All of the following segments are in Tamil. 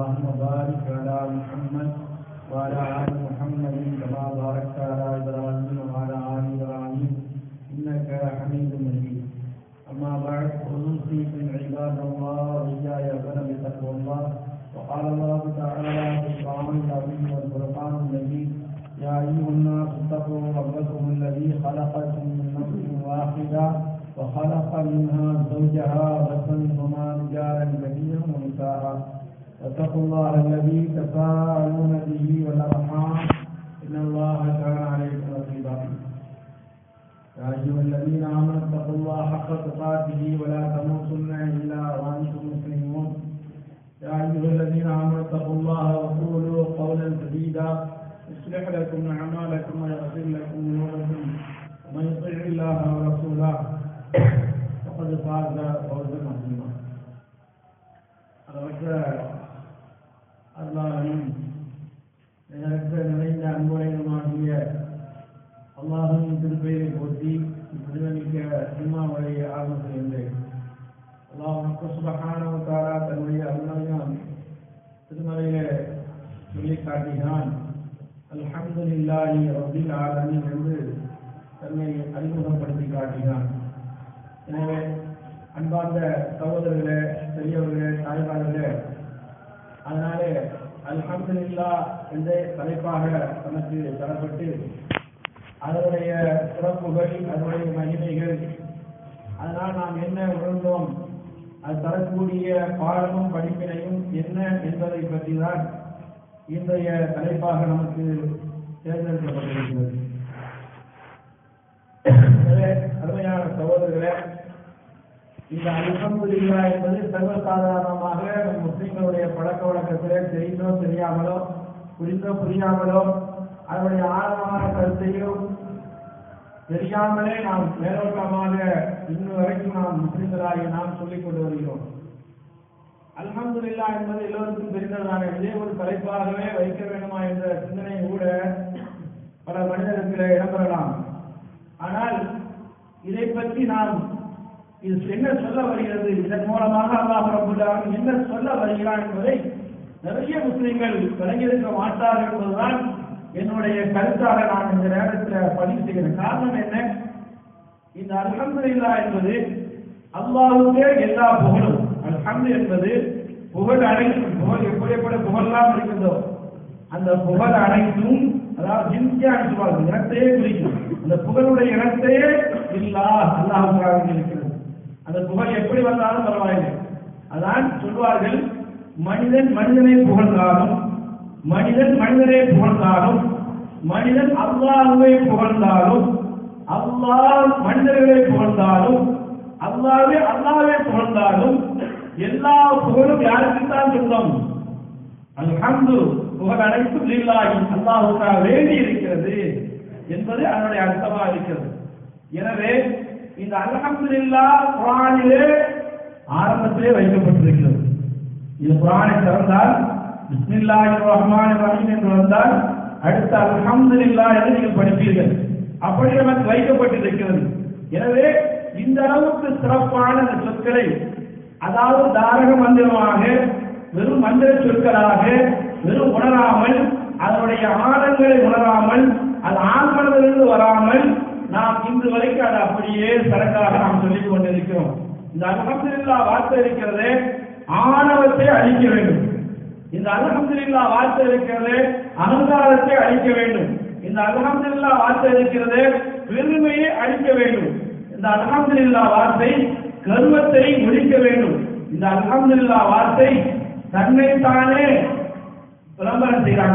اللهم بارك على محمد وعلى آل محمد كما باركت على إبراهيم وعلى آل إبراهيم إنك حميد مجيد أما بعد أوصيكم عباد الله وإياي أولا بتقوى الله وقال الله تعالى في القرآن العظيم والفرقان المجيد يا أيها الناس اتقوا ربكم الذي خلقكم من نفس واحدة وخلق منها زوجها وبث منهما رجالا كثيرا ونساء واتقوا الله الذي تساءلون به والأرحام إن الله كان عليكم رقيبا يا أيها الذين آمنوا اتقوا الله حق تقاته ولا تموتن إلا وأنتم مسلمون يا أيها الذين آمنوا اتقوا الله وقولوا قولا سديدا يصلح لكم أعمالكم ويغفر لكم ذنوبكم ومن يطع الله ورسوله فقد فاز فوزا عظيما அளவற்ற அருளாளனும் நிகழ்த்த நிறைந்த அன்புடையனுமாகிய அல்லாஹின் திருப்பெயரை போற்றி மனிதனிக்க சினிமாவுடைய ஆர்வம் செய்கின்றேன் அல்லாஹ் சுபஹானவத்தாரா தன்னுடைய அருளையான் திருமலையில சொல்லி காட்டினான் அல்ஹம்துலில்லாஹி ரப்பில் ஆலமீன் என்று தன்னை அறிமுகப்படுத்தி காட்டினான் எனவே அன்பார்ந்த சகோதரர்களே பெரியவர்களே தாய்மார்களே அதனாலே அல்ஹம்துலில்லா என்ற தலைப்பாக நமக்கு தரப்பட்டு அதனுடைய சிறப்புகள் அதனுடைய மகிமைகள் அதனால் நாம் என்ன உணர்ந்தோம் அது தரக்கூடிய பாடமும் படிப்பினையும் என்ன என்பதை பற்றி தான் இன்றைய தலைப்பாக நமக்கு தேர்ந்தெடுக்கப்பட்டிருக்கிறது எனவே அருமையான சகோதரர்களே இந்த அல்ஹம்துலில்லா என்பது சர்வசாதாரணமாக நம் முஸ்லிம்களுடைய பழக்க வழக்கத்திலே தெரிந்தோ தெரியாமலோ புரிந்தோ புரியாமலோ அதனுடைய ஆழமான கருத்தையும் தெரியாமலே நாம் மேலோட்டமாக இன்னும் வரைக்கும் நாம் முஸ்லிம்களாகி நாம் சொல்லிக் கொண்டு வருகிறோம் அல்ஹம்துலில்லா என்பது எல்லோருக்கும் தெரிந்ததான இதே ஒரு தலைப்பாகவே வைக்க வேண்டுமா என்ற சிந்தனை கூட பல மனிதர்களுக்கு இடம்பெறலாம் ஆனால் இதை பற்றி நாம் இது என்ன சொல்ல வருகிறது இதன் மூலமாக அல்லாஹ் ரபுல் ஆலமீன் என்ன சொல்ல வருகிறான் என்பதை நிறைய முஸ்லிம்கள் விளங்கியிருக்க மாட்டார்கள் என்பதுதான் என்னுடைய கருத்தாக நான் இந்த நேரத்தில் பதிவு செய்கிறேன் காரணம் என்ன இந்த அல்ஹம்துலில்லா என்பது அல்லாஹுக்கே எல்லா புகழும் அல்ஹம்து என்பது புகழ் அனைத்தும் புகழ் எப்படிப்பட்ட புகழெல்லாம் இருக்கின்றோ அந்த புகழ் அனைத்தும் அதாவது ஜின்சியான்னு சொல்வார்கள் இனத்தையே குறிக்கும் அந்த புகழுடைய இனத்தையே இல்லா அல்லாஹுக்காக இருக்கிறது அந்த புகழ் எப்படி வந்தாலும் பரவாயில்லை அதான் சொல்வார்கள் மனிதன் மனிதனை புகழ்ந்தாலும் மனிதன் மனிதனை புகழ்ந்தாலும் மனிதன் அல்லாஹுவை புகழ்ந்தாலும் அல்லாஹ் மனிதர்களை புகழ்ந்தாலும் அல்லாவே அல்லாவே புகழ்ந்தாலும் எல்லா புகழும் யாருக்கு தான் சொந்தம் அல்ஹம்து புகழ் அனைத்தும் லீலாகி அல்லாஹுக்காக வேண்டி இருக்கிறது என்பது அதனுடைய அர்த்தமாக இருக்கிறது எனவே இந்த அல்ஹம்துலில்லா குரானிலே ஆரம்பத்திலே வைக்கப்பட்டிருக்கிறது இது குரானை திறந்தால் பிஸ்மில்லாஹி ரஹ்மான் ரஹீம் என்று வந்தால் அடுத்த அல்ஹம்துலில்லா என்று நீங்கள் படிப்பீர்கள் அப்படி நமக்கு வைக்கப்பட்டிருக்கிறது எனவே இந்த அளவுக்கு சிறப்பான இந்த சொற்களை அதாவது தாரக மந்திரமாக வெறும் மந்திர சொற்களாக வெறும் உணராமல் அதனுடைய ஆழங்களை உணராமல் அது ஆழ்மனதிலிருந்து வராமல் நாம் இன்று வரைக்கும் அதை அப்படியே சரக்காக நாம் சொல்லிக் கொண்டிருக்கிறோம் இந்த அல்ஹம்துலில்லா வார்த்தை இருக்கிறது ஆணவத்தை அழிக்க வேண்டும் இந்த அல்ஹம்துலில்லா வார்த்தை இருக்கிறது அகங்காரத்தை அழிக்க வேண்டும் இந்த அல்ஹம்துலில்லா வார்த்தை இருக்கிறது பெருமையை அழிக்க வேண்டும் இந்த அல்ஹம்துலில்லா வார்த்தை கர்வத்தை ஒழிக்க வேண்டும் இந்த அல்ஹம்துலில்லா வார்த்தை தன்னைத்தானே விளம்பரம் செய்யறாங்க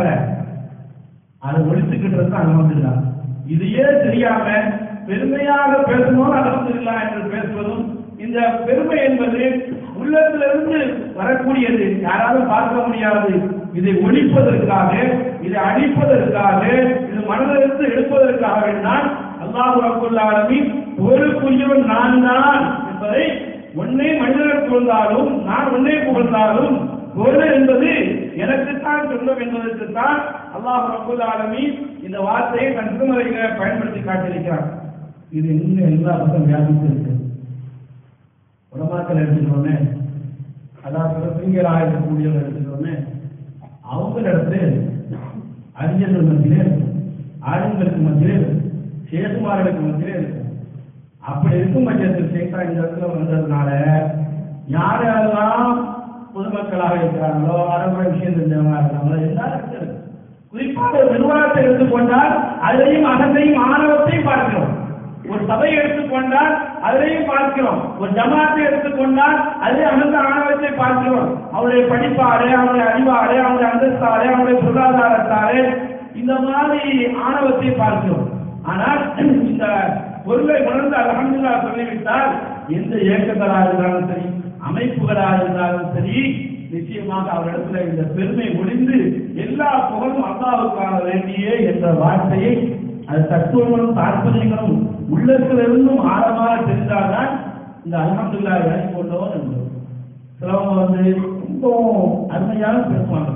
அதை ஒழிச்சுக்கிட்டு இருக்கு அல்ஹம்துலில்லா இதையே தெரியாம பெருமையாக பேசணும் அல்ஹம்துலில்லா என்று பேசுவதும் இந்த பெருமை என்பது உள்ளத்திலிருந்து வரக்கூடியது யாராலும் பார்க்க முடியாது இதை ஒழிப்பதற்காக இதை அழிப்பதற்காக இது மனதிலிருந்து எடுப்பதற்காக வேண்டாம் அல்லாஹ் ரபுல் ஆலமீன் புகழுக்குரியவன் நான் தான் என்பதை உன்னை மனிதர்கள் புகழ்ந்தாலும் நான் உன்னை புகழ்ந்தாலும் புகழ் என்பது எனக்குத்தான் சொந்தம் என்பதற்குத்தான் அல்லாஹ் ரபுல் ஆலமீன் இந்த வார்த்தையை தன் திருமறையில பயன்படுத்தி காட்டியிருக்கிறார் இது இன்னும் எல்லா பக்கம் வியாபித்து இருக்கு உலமாக்கள் எடுத்துக்கோமே அதாவது சிங்கராக இருக்கக்கூடியவங்க எடுத்துக்கிறோமே அவங்க இடத்துல அறிஞர்கள் மத்தியிலே இருக்கும் ஆளுங்களுக்கு மத்தியிலே இருக்கும் சேதுமார்களுக்கு மத்தியிலே இருக்கும் அப்படி இருக்கும் பட்சத்தில் சேத்தா இந்த இடத்துல வந்ததுனால யார் யாரெல்லாம் பொதுமக்களாக இருக்கிறாங்களோ அரபு விஷயம் தெரிஞ்சவங்களா இருக்கிறாங்களோ எல்லாரும் இருக்கிறது குறிப்பாக ஒரு நிர்வாகத்தை எடுத்துக்கொண்டால் அதிலையும் அகந்தையும் ஆணவத்தையும் பார்க்கிறோம் ஒரு சபையை எடுத்துக்கொண்டால் அதிலையும் பார்க்கிறோம் ஒரு ஜமாத்தை எடுத்துக்கொண்டால் அதிலே அகந்த ஆணவத்தை பார்க்கிறோம் அவருடைய படிப்பாலே அவருடைய அறிவாலே அவருடைய அந்தஸ்தாலே அவருடைய பொருளாதாரத்தாலே இந்த மாதிரி ஆணவத்தை பார்க்கிறோம் ஆனால் இந்த பொருளை உணர்ந்து அலமதுல்லா சொல்லிவிட்டால் எந்த இயக்கங்களாக இருந்தாலும் சரி அமைப்புகளாக இருந்தாலும் சரி நிச்சயமாக அவரிடத்துல இந்த பெருமை ஒளிந்து எல்லா புகழும் அல்லாவுக்காக வேண்டியே என்ற வார்த்தையை அது தத்துவங்களும் தாற்பயங்களும் உள்ளத்திலிருந்தும் ஆழமாக தெரிந்தால்தான் இந்த அலமதுல்லா விளங்கி கொண்டோம் என்பது சிலவங்க வந்து ரொம்பவும் அருமையாக பேசுவாங்க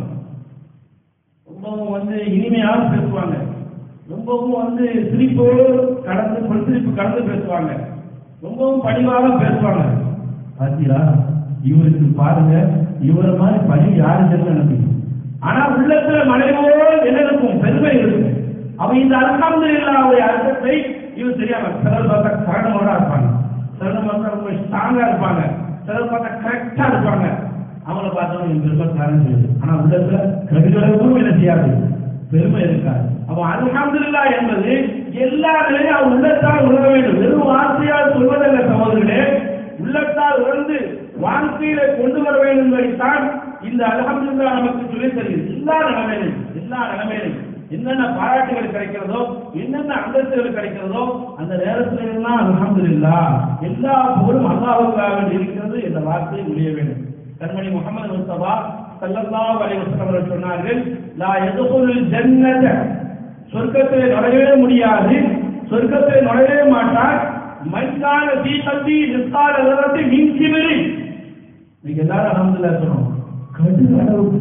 ரொம்பவும் வந்து இனிமையாக பேசுவாங்க ரொம்பவும் வந்து சிரிப்போடு கடந்து பொறுத்திருப்பு கடந்து பேசுவாங்க ரொம்பவும் பணிவாக பேசுவாங்க பாத்தீங்களா இவருக்கு பாருங்க இவரை மாதிரி பணி யாருக்கு நினைப்பீங்க ஆனா உள்ளத்துல மனைவோடு என்ன இருக்கும் பெருமை இருக்கும் அவ இந்த அல்ஹம்து இல்லாவுடைய அர்த்தத்தை இவர் தெரியாம சிலர் பார்த்தா கரணமோட இருப்பாங்க சிலர் பார்த்தா ரொம்ப ஸ்ட்ராங்கா இருப்பாங்க சிலர் பார்த்தா கரெக்டா இருப்பாங்க அவங்கள பார்த்தவங்க இவங்க பெருமைக்காரன் சொல்லுது ஆனா உள்ளத்துல கடுகளவும் என்ன செய்யாது பெருமை இருக்காது அப்ப அல்ஹம்துலில்லா என்பது எல்லா நிலையும் அவர் உள்ளத்தால் உணர வேண்டும் வெறும் வார்த்தையால் சொல்வதல்ல சகோதரர்களே உள்ளத்தால் உணர்ந்து வாழ்க்கையில கொண்டு வர வேண்டும் என்பதைத்தான் இந்த அல்ஹம்துலில்லா நமக்கு சொல்லி தருகிறது எல்லா நிலைமையிலும் எல்லா நிலைமையிலும் என்னென்ன பாராட்டுகள் கிடைக்கிறதோ என்னென்ன அந்தஸ்துகள் கிடைக்கிறதோ அந்த நேரத்துல எல்லாம் அல்ஹம்துலில்லா எல்லா புகழும் அல்லாஹ்வுக்காக வேண்டி இருக்கிறது என்ற வார்த்தையை முடிய வேண்டும் கண்மணி முகமது முஸ்தபா ஸல்லல்லாஹு அலைஹி வஸல்லம் அவர்கள் சொன்னார்கள் லா யதுகுலுல் ஜன்னத சொர்க்கத்திலே நுழையவே முடியாது சொர்க்கத்திலே நுழையவே மாட்டார் மைக்கான தீ கல்வி நிற்கால நிறத்தை மின் கிமிரி நீங்க எல்லாரும் அலமதுல்லா சொன்னோம் கடு அளவுக்கு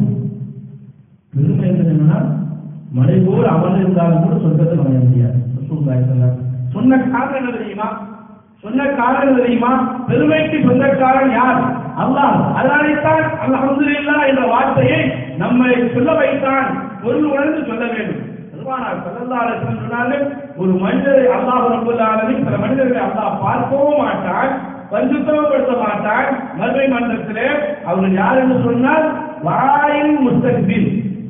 பெருமை என்னன்னா மலை போல் அமல் இருந்தாலும் கூட சொர்க்கத்தை நுழைய முடியாது ரசூலுல்லாஹி ஸல்லல்லாஹு அலைஹி வஸல்லம். சொன்ன காரணம் என்ன தெரியுமா சொன்ன காரணம் என்ன தெரியுமா பெருமைக்கு சொந்தக்காரன் யார் அல்லாஹ் அதனாலேத்தான் அல்ஹம்துலில்லாஹ் என்ற வார்த்தையை நம்மை சொல்ல வைத்தான் பொருள் உணர்ந்து சொல்ல வேண்டும் பெருமானார் ஸல்லல்லாஹு அலைஹி வஸல்லம் சொன்னார்கள் ஒரு மனிதரை அல்லாஹ் ரப்பல் ஆலமீன் சில மனிதர்களை அல்லாஹ் பார்க்கவும் மாட்டான் பரிசுத்தப்படுத்த மாட்டான் மறுமை மன்றத்திலே அவர்கள் யார் என்று சொன்னால் வாயில் முஸ்தக்பில்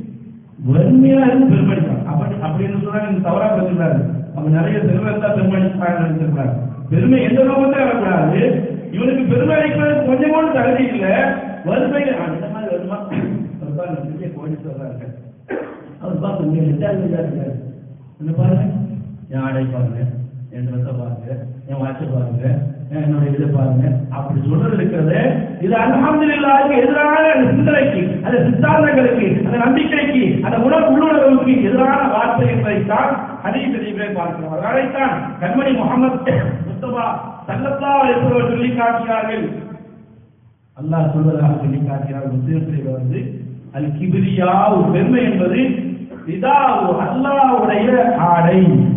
வறுமையா இருந்து பெருமடிப்பான் அப்படி அப்படின்னு சொன்னா நீங்க தவறா பேசுறாரு அப்ப நிறைய செல்வம் தான் பெருமடிப்பாங்க நினைச்சிருக்காரு பெருமை எந்த நோக்கத்தையும் வரக்கூடாது இவனுக்கு பெருமை அளிப்பதற்கு கொஞ்சம் கூட தகுதி இல்ல வறுமை ஆ, இந்த மாதிரி வருமா அவர் பாருங்க பெரிய கோடீஸ்வரரா இருக்காரு அவர் பாருங்க இங்க ரிட்டையர்மெண்டா இருக்காரு என்ன பாருங்க என் ஆடை பாருங்க என் ட்ரெஸ்ஸை பாருங்க என் வாட்சை பாருங்க என்னோட இதை பாருங்க அப்படி சொல்றது இருக்கிறது இது அல்ஹம்துலில்லாஹ்க்கு எதிரான அந்த சிந்தனைக்கு அந்த சித்தாந்தங்களுக்கு அந்த நம்பிக்கைக்கு அந்த உணர்வு உள்ளுணர்வுக்கு எதிரான வார்த்தை என்பதைத்தான் ஹதீஸ் ஷரீஃபிலே பார்க்கிறோம் அதனால்தான் கண்மணி முகமது முஸ்தபா சல்லல்லாஹு அலைஹி வஸல்லம் சொல்லி காட்டினார்கள் அல்லாஹ் சொல்வதாக சொல்லி காட்டினார் முஸ்லிம்களில் வந்து அல் கிபிரியா ஒரு பெருமை என்பது இதா அல்லாஹ்வுடைய ஆடை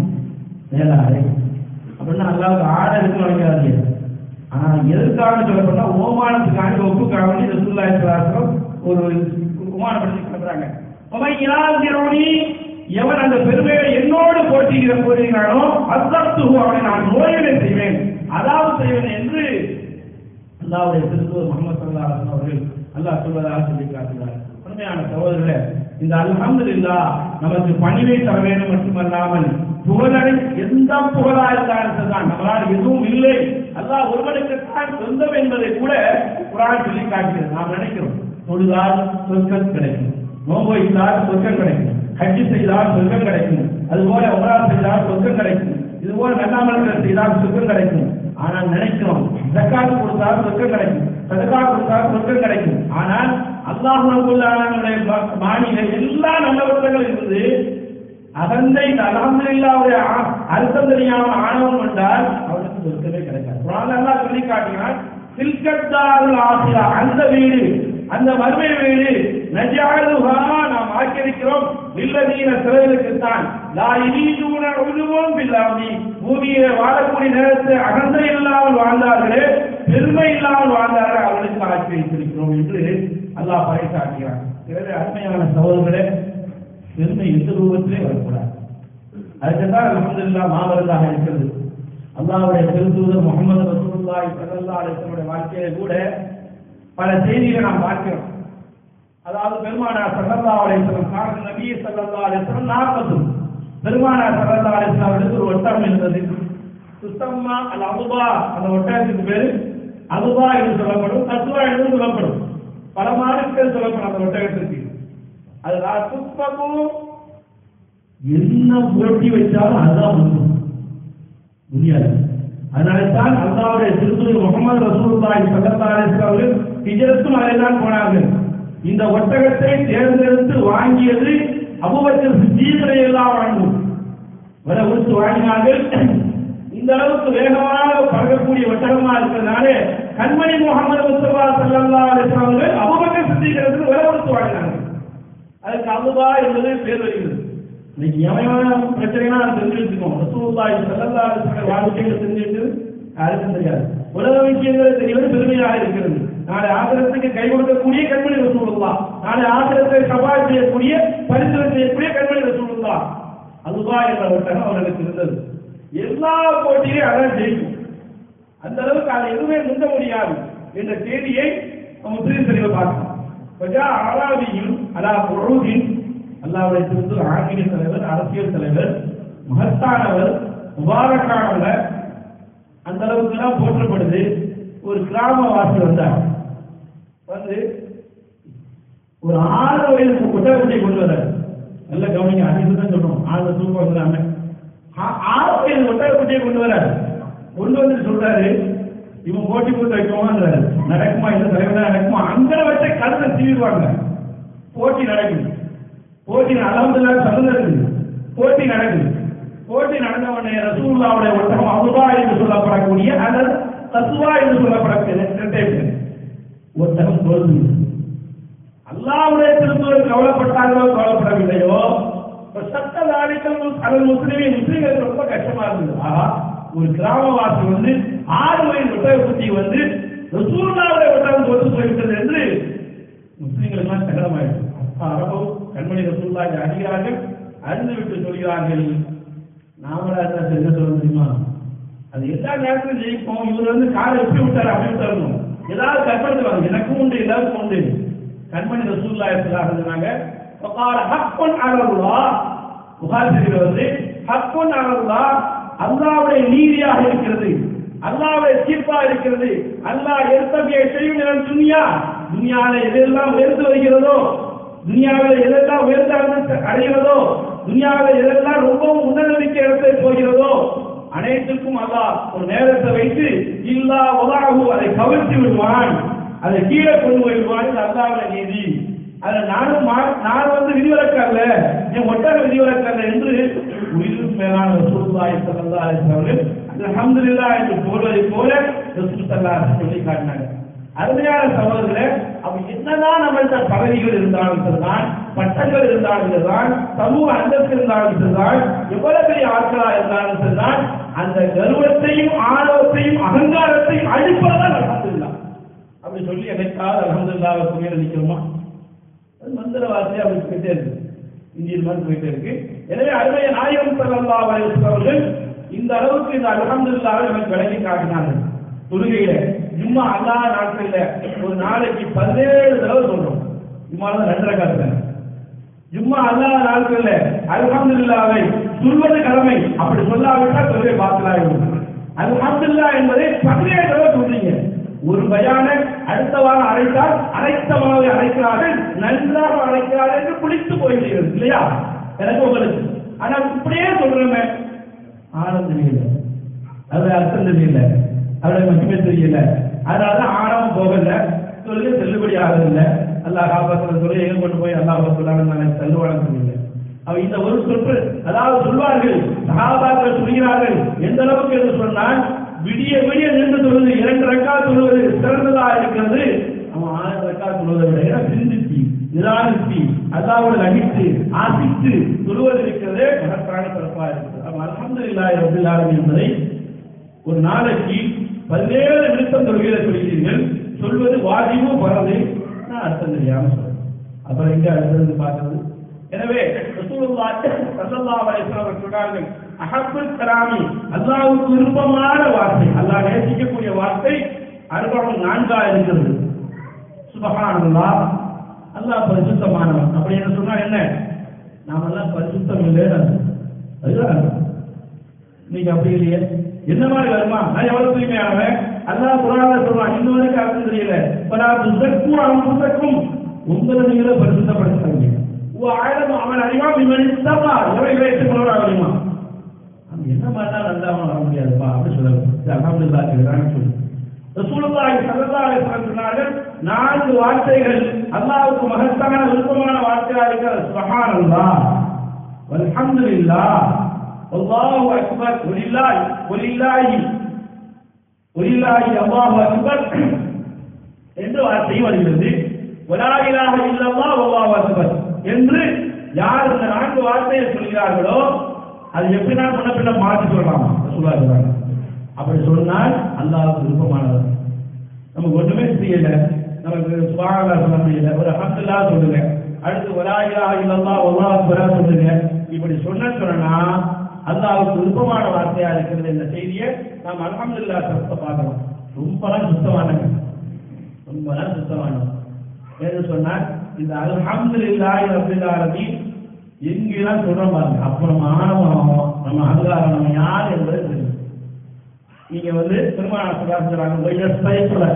மேலாடை அப்படின்னா அல்லாவுக்கு ஆடை இருக்கு நினைக்காதீங்க ஆனா எதற்காக சொல்லப்பட்டா ஓமானத்துக்காண்டி ஒப்புக்காக வேண்டி ரசூலுல்லாஹி ஸல்லல்லாஹு அலைஹி வஸல்லம் ஒரு ஓமானப்படுத்தி சொல்றாங்க ஒமையினாதிரோனி எவன் அந்த பெருமையை என்னோடு போட்டிக்கிற போடுகிறானோ அசப்து அவனை நான் நோயினை செய்வேன் அதாவது செய்வேன் என்று அல்லாவுடைய திருத்தூர் முகமது சல்லா அவர்கள் அல்லாஹ் சொல்வதாக சொல்லி காட்டுகிறார் உண்மையான சகோதரர்களே இந்த அல்ஹம்துலில்லாஹ் நமக்கு பணிவை தர வேண்டும் மட்டுமல்லாமல் புகழடை எந்த புகழா இருந்தாலும் சரிதான் நம்மளால் எதுவும் இல்லை அல்லாஹ் ஒருவனுக்கு தான் சொந்தம் என்பதை கூட குரான் சொல்லி காட்டுகிறது நாம் நினைக்கிறோம் தொழுதால் சொர்க்கம் கிடைக்கும் நோன்பு வைத்தால் சொர்க்கம் கிடைக்கும் ஹஜ்ஜி செய்தால் சொர்க்கம் கிடைக்கும் அதுபோல உமரா செய்தால் சொர்க்கம் கிடைக்கும் இது போல நல்லாமல்கள் செய்தால் சொர்க்கம் கிடைக்கும் ஆனால் நினைக்கிறோம் ஜக்காத் கொடுத்தால் சொர்க்கம் கிடைக்கும் சதகா கொடுத்தால் சொர்க்கம் கிடைக்கும் ஆனால் அல்லாஹ் ரபுல்லானுடைய மாநில எல்லா நல்லவர்களும் இருந்து அகந்த இந்த அலமதுல்லாவுடைய அர்த்தம் தெரியாம ஆணவம் கொண்டால் அவனுக்கு சொர்க்கமே கிடைக்காது குரான் அல்லாஹ் சொல்லி காட்டினான் சில்கத்தாருல் ஆசிரா அந்த வீடு அந்த மர்மை வீடு நஜாலுஹா நாம் ஆக்கியிருக்கிறோம் இல்லதீன சிலருக்குத்தான் லா இனீதூன உருவோம் பில்லாமி பூமியிலே வாழக்கூடிய நேரத்தில் அகந்தை இல்லாமல் வாழ்ந்தார்களே பெருமை இல்லாமல் வாழ்ந்தாரோ அவர்களுக்கு ஆட்சி வைத்திருக்கிறோம் என்று அல்லாஹ் பறைசாட்டுகிறான் எனவே அருமையான சகோதரர்களே பெருமை எந்த ரூபத்திலே வரக்கூடாது அதுக்குதான் அல்ஹம்துலில்லாஹ் மாபெருந்தாக இருக்கிறது அல்லாஹ்வுடைய பெருந்தூதர் முகமது ரசூலுல்லாஹி ஸல்லல்லாஹு அலைஹி வஸல்லம் வாழ்க்கையில கூட பல செய்திகளை நாம் பார்க்கிறோம் அதாவது பெருமானார் ஸல்லல்லாஹு அலைஹி வஸல்லம் கால நபி ஸல்லல்லாஹு அலைஹி வஸல்லம் நாற்பது பெருமானார் ஸல்லல்லாஹு அலைஹி வஸல்லம் அவர்களுக்கு ஒரு ஒட்டகம் இருந்தது சுத்தம்மா அல் அபுபா அந்த ஒட்டகத்துக்கு பேரு அபுபா என்று சொல்லப்படும் தத்துவா என்று சொல்லப்படும் பல மாதங்கள் சொல்லப்படும் அந்த ஒட்டகத்திற்கு அது சுத்தமும் என்ன போட்டி வச்சாலும் அதுதான் முடியும் முடியாது அதனால்தான் அல்லாவுடைய திருத்துறை முகமது ரசூலுல்லாஹி ஸல்லல்லாஹு அலைஹி வஸல்லம் அவர்கள் ஹிஜ்ரத்தும் அதில்தான் போனார்கள் இந்த ஒட்டகத்தை தேர்ந்தெடுத்து வாங்கியது அபூபக்கர் சித்தீகளை எல்லாம் வாங்கும் விலை கொடுத்து வாங்கினார்கள் இந்த அளவுக்கு வேகமாக பறக்கக்கூடிய ஒட்டகமா இருக்கிறதுனால கண்மணி முகமது முஸ்தபா ஸல்லல்லாஹு அலைஹி வஸல்லம் அவர்கள் அபூபக்கர் சித்தீகளுக்கு விலை கொடுத்து வாங்கினார்கள் அதுக்கு அபுபா என்பது பேர் வருகிறது இன்னைக்கு எவன் பிரச்சனைனா அது தெரிஞ்சுக்கணும் ரசூலுல்லாஹி ஸல்லல்லாஹு அலைஹி வஸல்லம் வாழ்க்கையை தெரிஞ்சுட்டு யாருக்கும் தெரியாது உலக விஷயங்கள் தெரிவது பெருமையாக இருக்கிறது நாளை ஆசிரத்துக்கு கை கொடுக்கக்கூடிய கண்மணி ரசூலுல்லாஹ் நாளை ஆசிரத்தை சபால் செய்யக்கூடிய பரிசுரை செய்யக்கூடிய கண்மணி ரசூலுல்லாஹ் அதுவா என்ற ஒட்டகம் அவர்களுக்கு இருந்தது எல்லா போட்டியிலும் அதான் ஜெயிக்கும் அந்த அளவுக்கு அதை எதுவுமே முந்த முடியாது என்ற செய்தியை முஸ்லீம் தெளிவை பார்க்கணும் வஜா ஆராவியும் அலா பொருளின் அல்லாவுடைய திருத்து ஆன்மீக தலைவர் அரசியல் தலைவர் மகத்தானவர் முபாரக்கானவர் அந்த அளவுக்கு எல்லாம் போற்றப்படுது ஒரு கிராமவாசி வந்தார் வந்து ஒரு ஆறு வயது ஒட்டகத்தை கொண்டு வர்றார் நல்ல கவனிங்க அதிகம் தான் சொல்லணும் ஆறு தூக்கம் வந்துடாம ஆ- ஆறு வயது ஒட்டகக்குட்டியை கொண்டு வர்றார் கொண்டு வந்து சொல்றாரு இவன் போட்டி போட்டு வைக்கவான்றாரு நடக்குமா இந்த தலைவர் நடக்குமா அங்க வச்ச கழுத்தை தீவிடுவாங்க போட்டி நடக்குது போட்டி அலமதுல்லா சதுரது போட்டி நடக்குது போட்டி நடந்த உடனே ரசூல்லாவுடைய ஒட்டகம் அபுதா என்று சொல்லப்படக்கூடிய அல்லது தத்துவா என்று சொல்லப்படக்கூடிய இரட்டை பேர். ஒட்டகம் தோல்வி அல்லாவுடைய திருத்தூர் கவலைப்பட்டார்களோ கவலைப்படவில்லையோ இப்ப சட்ட நாளைகள் அதன் முஸ்லிமே முஸ்லிம்களுக்கு ரொம்ப கஷ்டமா இருந்தது ஆஹா ஒரு கிராமவாசி வந்து ஆறு வயது ஒட்டக குட்டி வந்து ரசூல்லாவுடைய ஒட்டகம் தோற்று போய்விட்டது என்று முஸ்லிம்களுக்கெல்லாம் சங்கடமாயிடுச்சு அப்பா அரபு கண்மணி ரசூல்லாவை அறிகிறார்கள் அறிந்து விட்டு சொல்கிறார்கள் நாமளா இருந்தா என்ன சொல்ல முடியுமா அது எல்லா நேரத்திலும் ஜெயிப்போம் இவர் வந்து காலை எப்படி விட்டாரு அப்படின்னு சொல்லணும் ஏதாவது கற்பனை எனக்கும் உண்டு எல்லாருக்கும் உண்டு கண்மணி ரசூல்லா எப்படிலாம் சொன்னாங்க وقال حق على الله புகார் செய்தியில் வந்து ஹக்குன் அலல்லா அல்லாவுடைய நீதியாக இருக்கிறது அல்லாவுடைய தீர்ப்பா இருக்கிறது அல்லாஹ் எத்தகைய செய்யும் நிலம் துனியா துனியாவில் எதெல்லாம் உயர்ந்து வருகிறதோ துனியாவில் எதெல்லாம் உயர்ந்து அடைந்து- அடைகிறதோ துனியாவில் எதெல்லாம் ரொம்பவும் உன்னதமிக்க இடத்தை போகிறதோ அனைத்துக்கும் அல்லாஹ் ஒரு நேரத்தை வைத்து இல்லா உலாகு அதை கவிழ்த்து விடுவான் அதை கீழே கொண்டு போயிடுவான் இது அல்லாவுடைய நீதி அதை நானும் மா- நான் வந்து விதிவிலக்கு அல்ல என் ஒட்டக விதிவிலக்கு அல்ல என்று உயிரும் மேலான ரசூலுல்லாஹி ஸல்லல்லாஹு அலைஹி வஸல்லம் அல்ஹம்துலில்லாஹ் என்று போவதை போல ரசூல் ஸல்லல்லாஹு அலைஹி வஸல்லம் சொல்லி காட்டினாங்க அருமையான சகோதரர்களே அவ என்னதான் நம்மள்ட்ட பதவிகள் இருந்தாலும் சரிதான் பட்டங்கள் இருந்தாலும் சரிதான் சமூக அந்தஸ்து இருந்தாலும் சரிதான் எவ்வளவு பெரிய ஆட்களா இருந்தாலும் சரிதான் அந்த கர்வத்தையும் ஆணவத்தையும் அகங்காரத்தையும் அழிப்பதான் அல்ஹம்துலில்லாஹ் அப்படி சொல்லி என்னைக்காவது அல்ஹம்துலில்லாஹ் புரியல நிக்கிறோமா அது மந்திர வார்த்தை அப்படி போயிட்டே இருக்கு இந்தியன் மாதிரி போயிட்டே இருக்கு எனவே அருமைய நாயகம் ஸல்லல்லாஹு அலைஹி வஸல்லம் அவர்கள் இந்த அளவுக்கு இந்த அல்ஹம்துலில்லாஹ் நமக்கு விளக்கி காட்டினார்கள் தொழுகையில ஜும்மா அல்லாஹ் நாட்கள்ல ஒரு நாளைக்கு பதினேழு தடவை சொல்றோம் ஜும்மால ரெண்டரை காத்துறேன் ஜும்மா அல்லாஹ் நாட்கள்ல அல்ஹம்துலில்லாஹ்வை சொல்வது கடமை அப்படி சொல்லாவிட்டால் தொழுகை பாத்திலாகும் அல்ஹம்துலில்லாஹ் என்பதை பதினேழு தடவை சொல்றீங்க ஒரு பயான அடுத்த வாரம் அழைத்தால் அழைத்த மாவை அழைக்கிறார்கள் நன்றாக அழைக்கிறார்கள் என்று குளித்து போய்விடுகிறது இல்லையா எனக்கு உங்களுக்கு ஆனா இப்படியே சொல்றோமே ஆனந்தம் தெரியல அது அர்த்தம் தெரியல அவருடைய மகிமை தெரியல அதனாலதான் ஆழம் போகல தொழுகை செல்லுபடி ஆகல அல்லாஹ் காப்பாற்றுற தொழிலை எங்க கொண்டு போய் அல்லாஹ் சொல்லாங்க நான் செல்லுவான தெரியல அவ இந்த ஒரு சொற்று அதாவது சொல்வார்கள் சகாபாக்கள் சொல்கிறார்கள் எந்த அளவுக்கு என்று சொன்னால் விடிய விடிய நின்று தொழுது இரண்டு ரக்கா தொழுவது சிறந்ததா இருக்கிறது அவன் ஆயிரம் ரக்கா தொழுவதை விட ஏன்னா சிந்திச்சு நிதானித்து அல்லாவோட நடித்து ஆசித்து தொழுவது இருக்கிறதே மகத்தான சிறப்பா இருக்கிறது அவன் அலமதுல்லாஹி ரபில் ஆலமீன் என்பதை ஒரு நாளைக்கு பதினேழு நிமிஷம் தொழுகையில சொல்கிறீர்கள் சொல்வது வாஜிபு பரது நான் அர்த்தம் தெரியாம சொல்றேன் அப்புறம் எங்க அடுத்தது பார்க்கறது எனவே ரசூலுல்லாஹி ஸல்லல்லாஹு அலைஹி வஸல்லம் சொன்னார்கள் அஹப்புல் கலாமி அல்லாஹ்வுக்கு விருப்பமான வார்த்தை அல்லாஹ் நேசிக்கக்கூடிய வார்த்தை அறுபடம் நான்கா இருக்கிறது சுபஹானல்லாஹ் அல்லாஹ் பரிசுத்தமானவன் அப்படி என்ன சொன்னா என்ன நாமெல்லாம் பரிசுத்தம் இல்லைன்னு அர்த்தம். அதுதான் அர்த்தம். நீங்க அப்படி இல்லையே என்ன மாதிரி வருமா நான் எவ்வளவு தூய்மையானவன் அல்லாஹ் குரான்ல சொல்றான் இன்னும் வரைக்கும் அர்த்தம் தெரியல பலா துசக்கும் அன்புசக்கும் உங்களை நீங்களே பரிசுத்தப்படுத்தாங்க ஓ ஆயிரம் அவன் அறிவா இவன் இஸ்தபா எவன் இவன் கொண்டு அறியுமா அவன் என்ன மாதிரிலாம் நல்லா அவன் வர முடியாதுப்பா அப்படி சொல்லுவாங்க அலமதுல்லா இருக்கிறான்னு சொல்லி ரசூலுல்லாஹி ஸல்லல்லாஹு அலைஹி வஸல்லம் சொன்னார்கள் நான்கு வார்த்தைகள் அல்லாஹ்வுக்கு மகத்தான விருப்பமான வார்த்தையா இருக்கிற சுப்ஹானல்லாஹ் வல்ஹம்துலில்லாஹ் அல்லாஹு அக்பர் வலில்லாஹி வலில்லாஹி வலில்லாஹி அல்லாஹு அக்பர் என்று வார்த்தை வருகிறது வலா இலாஹ இல்லல்லாஹ் வல்லாஹு அக்பர் என்று யார் இந்த நான்கு வார்த்தையை சொல்கிறார்களோ அது எப்படினா முன்ன பின்ன மாற்றி சொல்லலாமா ரசூலுல்லாஹி சொல்றாங்க அப்படி சொன்னால் அல்லாஹ்வுக்கு விருப்பமானவர் நமக்கு ஒண்ணுமே தெரியல நமக்கு சுபாகலா சொல்ல முடியல ஒரு அஹமதுல்லா சொல்லுங்க அடுத்து வலாயிலா இல்லல்லா ஒல்லா அக்பரா சொல்லுங்க இப்படி சொன்ன சொன்னா அல்லாஹ்வுக்கு விருப்பமான வார்த்தையா இருக்கிறது இந்த செய்தியை நாம் அல்ஹம்துலில்லாஹ் சத்தத்தை பார்க்கலாம் ரொம்பலாம் சுத்தமானங்க ரொம்பலாம் சுத்தமானது என்று சொன்னால் இந்த அல்ஹம்துலில்லாஹி ரப்பில் ஆலமீன் எங்கெல்லாம் சொல்றோம் பாருங்க அப்ப நம்ம ஆணவம் நம்ம அகங்காரம் நம்ம யார் என்பது தெரியும் நீங்க வந்து பெருமான சொல்றாங்க வைரஸ் பயப்பட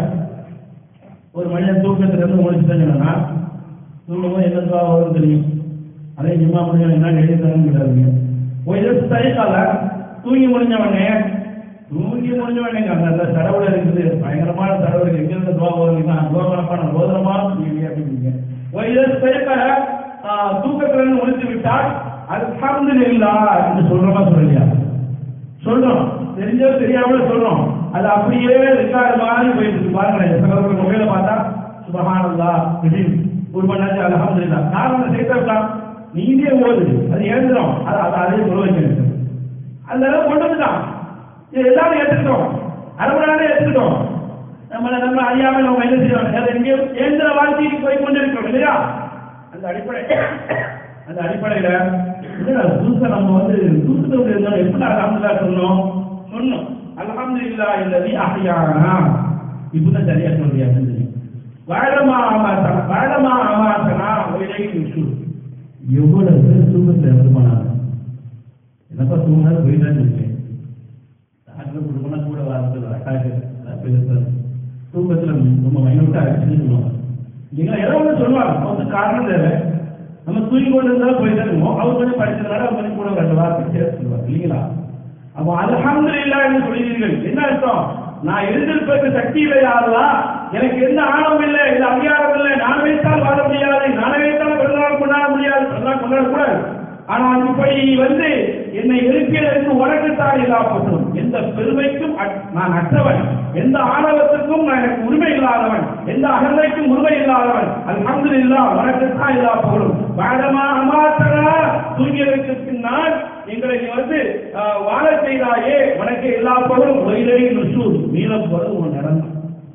ஒரு மனிதன் தூக்கத்துல இருந்து முடிச்சுட்டேன்னா தூங்கும் என்ன துவா வரும் தெரியும் அதே ஜிம்மா முடிஞ்சவன் என்ன எழுதி தரணும் கிடையாதுங்க வைரஸ் தயக்கால தூங்கி முடிஞ்சவனே தூங்கி முடிஞ்சவனே அந்த தடவுல இருக்குது பயங்கரமான தடவுல எங்க இருந்து துவா வருவீங்க துவா பண்ண போதனமா இல்லையா அப்படிங்க வைரஸ் தயக்கால தூக்கத்துல இருந்து முடிச்சு விட்டால் அல்ஹம்துலில்லாஹ் என்று சொல்றோமா சொல்லலையா சொல்றோம் தெரிஞ்சோ தெரியாமல சொல்றோம் அது அப்படியே ரெக்கார்டு மாதிரி போயிட்டு இருக்கு பாருங்களேன் சிலருக்கு மொபைல பார்த்தா சுபஹானல்லா திடீர் ஒரு மணி நேரத்தில் அலமதுல்லா காரணம் சேர்த்தா நீங்களே ஓடுது அது எழுதுறோம் அது அது அதே சொல்ல வைக்கணும் அந்த அளவு கொண்டு வந்துட்டான் இது எல்லாரும் எடுத்துக்கிட்டோம் அரை மணி நேரம் எடுத்துக்கிட்டோம் நம்மளை நம்ம அறியாமல் நம்ம என்ன செய்யறோம் அதை எங்கேயோ இயந்திர வாழ்க்கைக்கு போய் கொண்டிருக்கிறோம் இல்லையா அந்த அடிப்படை அந்த அடிப்படையில என்னடா புதுசா நம்ம வந்து தூக்கத்தில் இருந்தாலும் எப்படி அலமதுல்லா சொன்னோம் சொன்னோம் அல்ஹம்துலில்லாஹ் இல்லதி அஹ்யானா இப்பதான் சரியா சொல்றியா அப்படின்னு சொல்லி வாழமா அமாசனா வாழமா அமாசனா ஒயிலை நிஷு எவ்வளவு பேர் தூக்கத்தில் இருந்து போனாங்க என்னப்பா தூங்கினாலும் போயிட்டான்னு இருக்கேன் டாக்டர் கொடுக்கணும் கூட வாரத்தில் அட்டாக்கு அதான் பெருசு தூக்கத்தில் ரொம்ப மைனூட்டா ஆக்சுவலி சொல்லுவாங்க நீங்க ஏதோ ஒன்று சொல்லுவாங்க வந்து காரணம் தேவை நம்ம தூங்கி கொண்டு இருந்தாலும் போயிட்டு இருக்கோம் அவர் கொஞ்சம் படிச்சதுனால அவர் கொஞ்சம் கூட ரெண்டு வார்த்தை சேர்த்து சொல்லுவார் இல்லைங்களா அப்போ அல்ஹம்துலில்லாஹ் என்று சொல்கிறீர்கள் என்ன அர்த்தம் நான் எழுந்திருப்பதற்கு சக்தி இல்லையாதா எனக்கு எந்த ஆணவம் இல்லை இந்த அதிகாரம் இல்லை நான் வைத்தால் வாழ முடியாது நான் வைத்தால் பிறந்தநாள் கொண்டாட முடியாது பிறந்தநாள் கொண்டாடக்கூடாது ஆனால் இப்படி வந்து என்னை எழுப்பியதற்கு உனக்குத்தான் இல்லாப்பட்டும் எந்த பெருமைக்கும் அட்- நான் அற்றவன் எந்த ஆணவத்துக்கும் நான் எனக்கு உரிமை இல்லாதவன் எந்த அகந்தைக்கும் உரிமை இல்லாதவன் அல்ஹம்துலில்லாஹ் உனக்குத்தான் இல்லாப்படும் வாழமா அமாத்தனா தூங்கியதற்கு பின்னால் எங்களை நீ வந்து ஆஹ், வாழ செய்தாயே உனக்கு எல்லா பகலும் ஒயிலை நுசூர் மீளப்படும் உன் நடனம்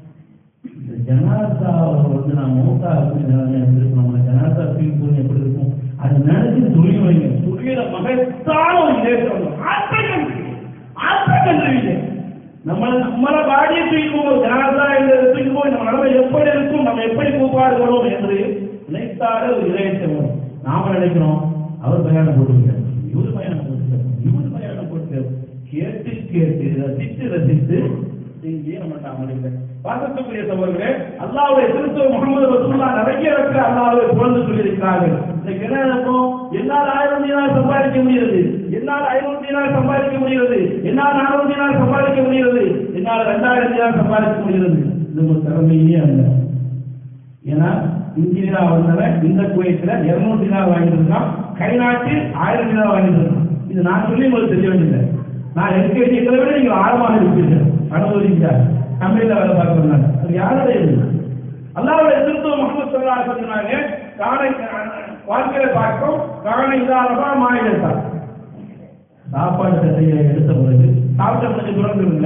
இந்த ஜனாதா வந்து நான் மூத்தா அப்படி நிலைமை இருந்திருக்கும் நம்ம ஜனாதா ஃபீல் பண்ணி எப்படி இருக்கும் அதை நினைச்சு துணி வைங்க துணியில மகத்தான ஒரு தேசம் ஆத்திரம் ஆத்திரம் நம்ம நம்மள பாடியை தூக்கிப்போம் ஜனாதா என்று தூக்கிப்போம் நம்ம நிலைமை எப்படி இருக்கும் நம்ம எப்படி கூப்பாடுகிறோம் என்று நினைத்தாலே ஒரு இளையச்சம் வரும் நாம நினைக்கிறோம் அவர் பயணம் போட்டுருக்கார் இவர் பயணம் போட்டுருக்கார் இவர் பயணம் போட்டுருக்கார் கேட்டு கேட்டு ரசித்து ரசித்து இங்கே நம்ம அமளிங்க பார்க்கக்கூடிய சகோதரர்களே அல்லாவுடைய திருத்துவ முகமது ரசூல்லா நிறைய இடத்துல அல்லாவை புகழ்ந்து சொல்லியிருக்கிறார்கள் இன்னைக்கு என்ன நடக்கும் என்னால் ஆயிரம் தினார் சம்பாதிக்க முடியாது என்னால் ஐநூறு தினார் சம்பாதிக்க முடியாது என்னால் நானூறு தினார் சம்பாதிக்க முடியாது என்னால் ரெண்டாயிரம் தினார் சம்பாதிக்க முடியாது இது ஒரு திறமையே அல்ல ஏன்னா இன்ஜினியரா வந்தவன் இந்த குவைத்துல இருநூறு தினார் வாங்கியிருக்கான் கை நாட்டு ஆயிரம் தினார் வாங்கியிருக்கான் இது நான் சொல்லி உங்களுக்கு தெரிய வேண்டியது நான் எல்கேஜி எங்களை விட நீங்க ஆழமாக இருப்பீர்கள் அனுபவிக்கிறார் கம்பெனியில் வேலை பார்க்கறாங்க அது யாருடைய இது அல்லாவுடைய திருத்துவ முகமது சொல்லா சொன்னாங்க காணை வாழ்க்கையில பார்க்கும் காணை இல்லாதவா மாநிலத்தார் சாப்பாடு சட்டையை எடுத்த பிறகு சாப்பிட்ட பிறகு துறந்துருங்க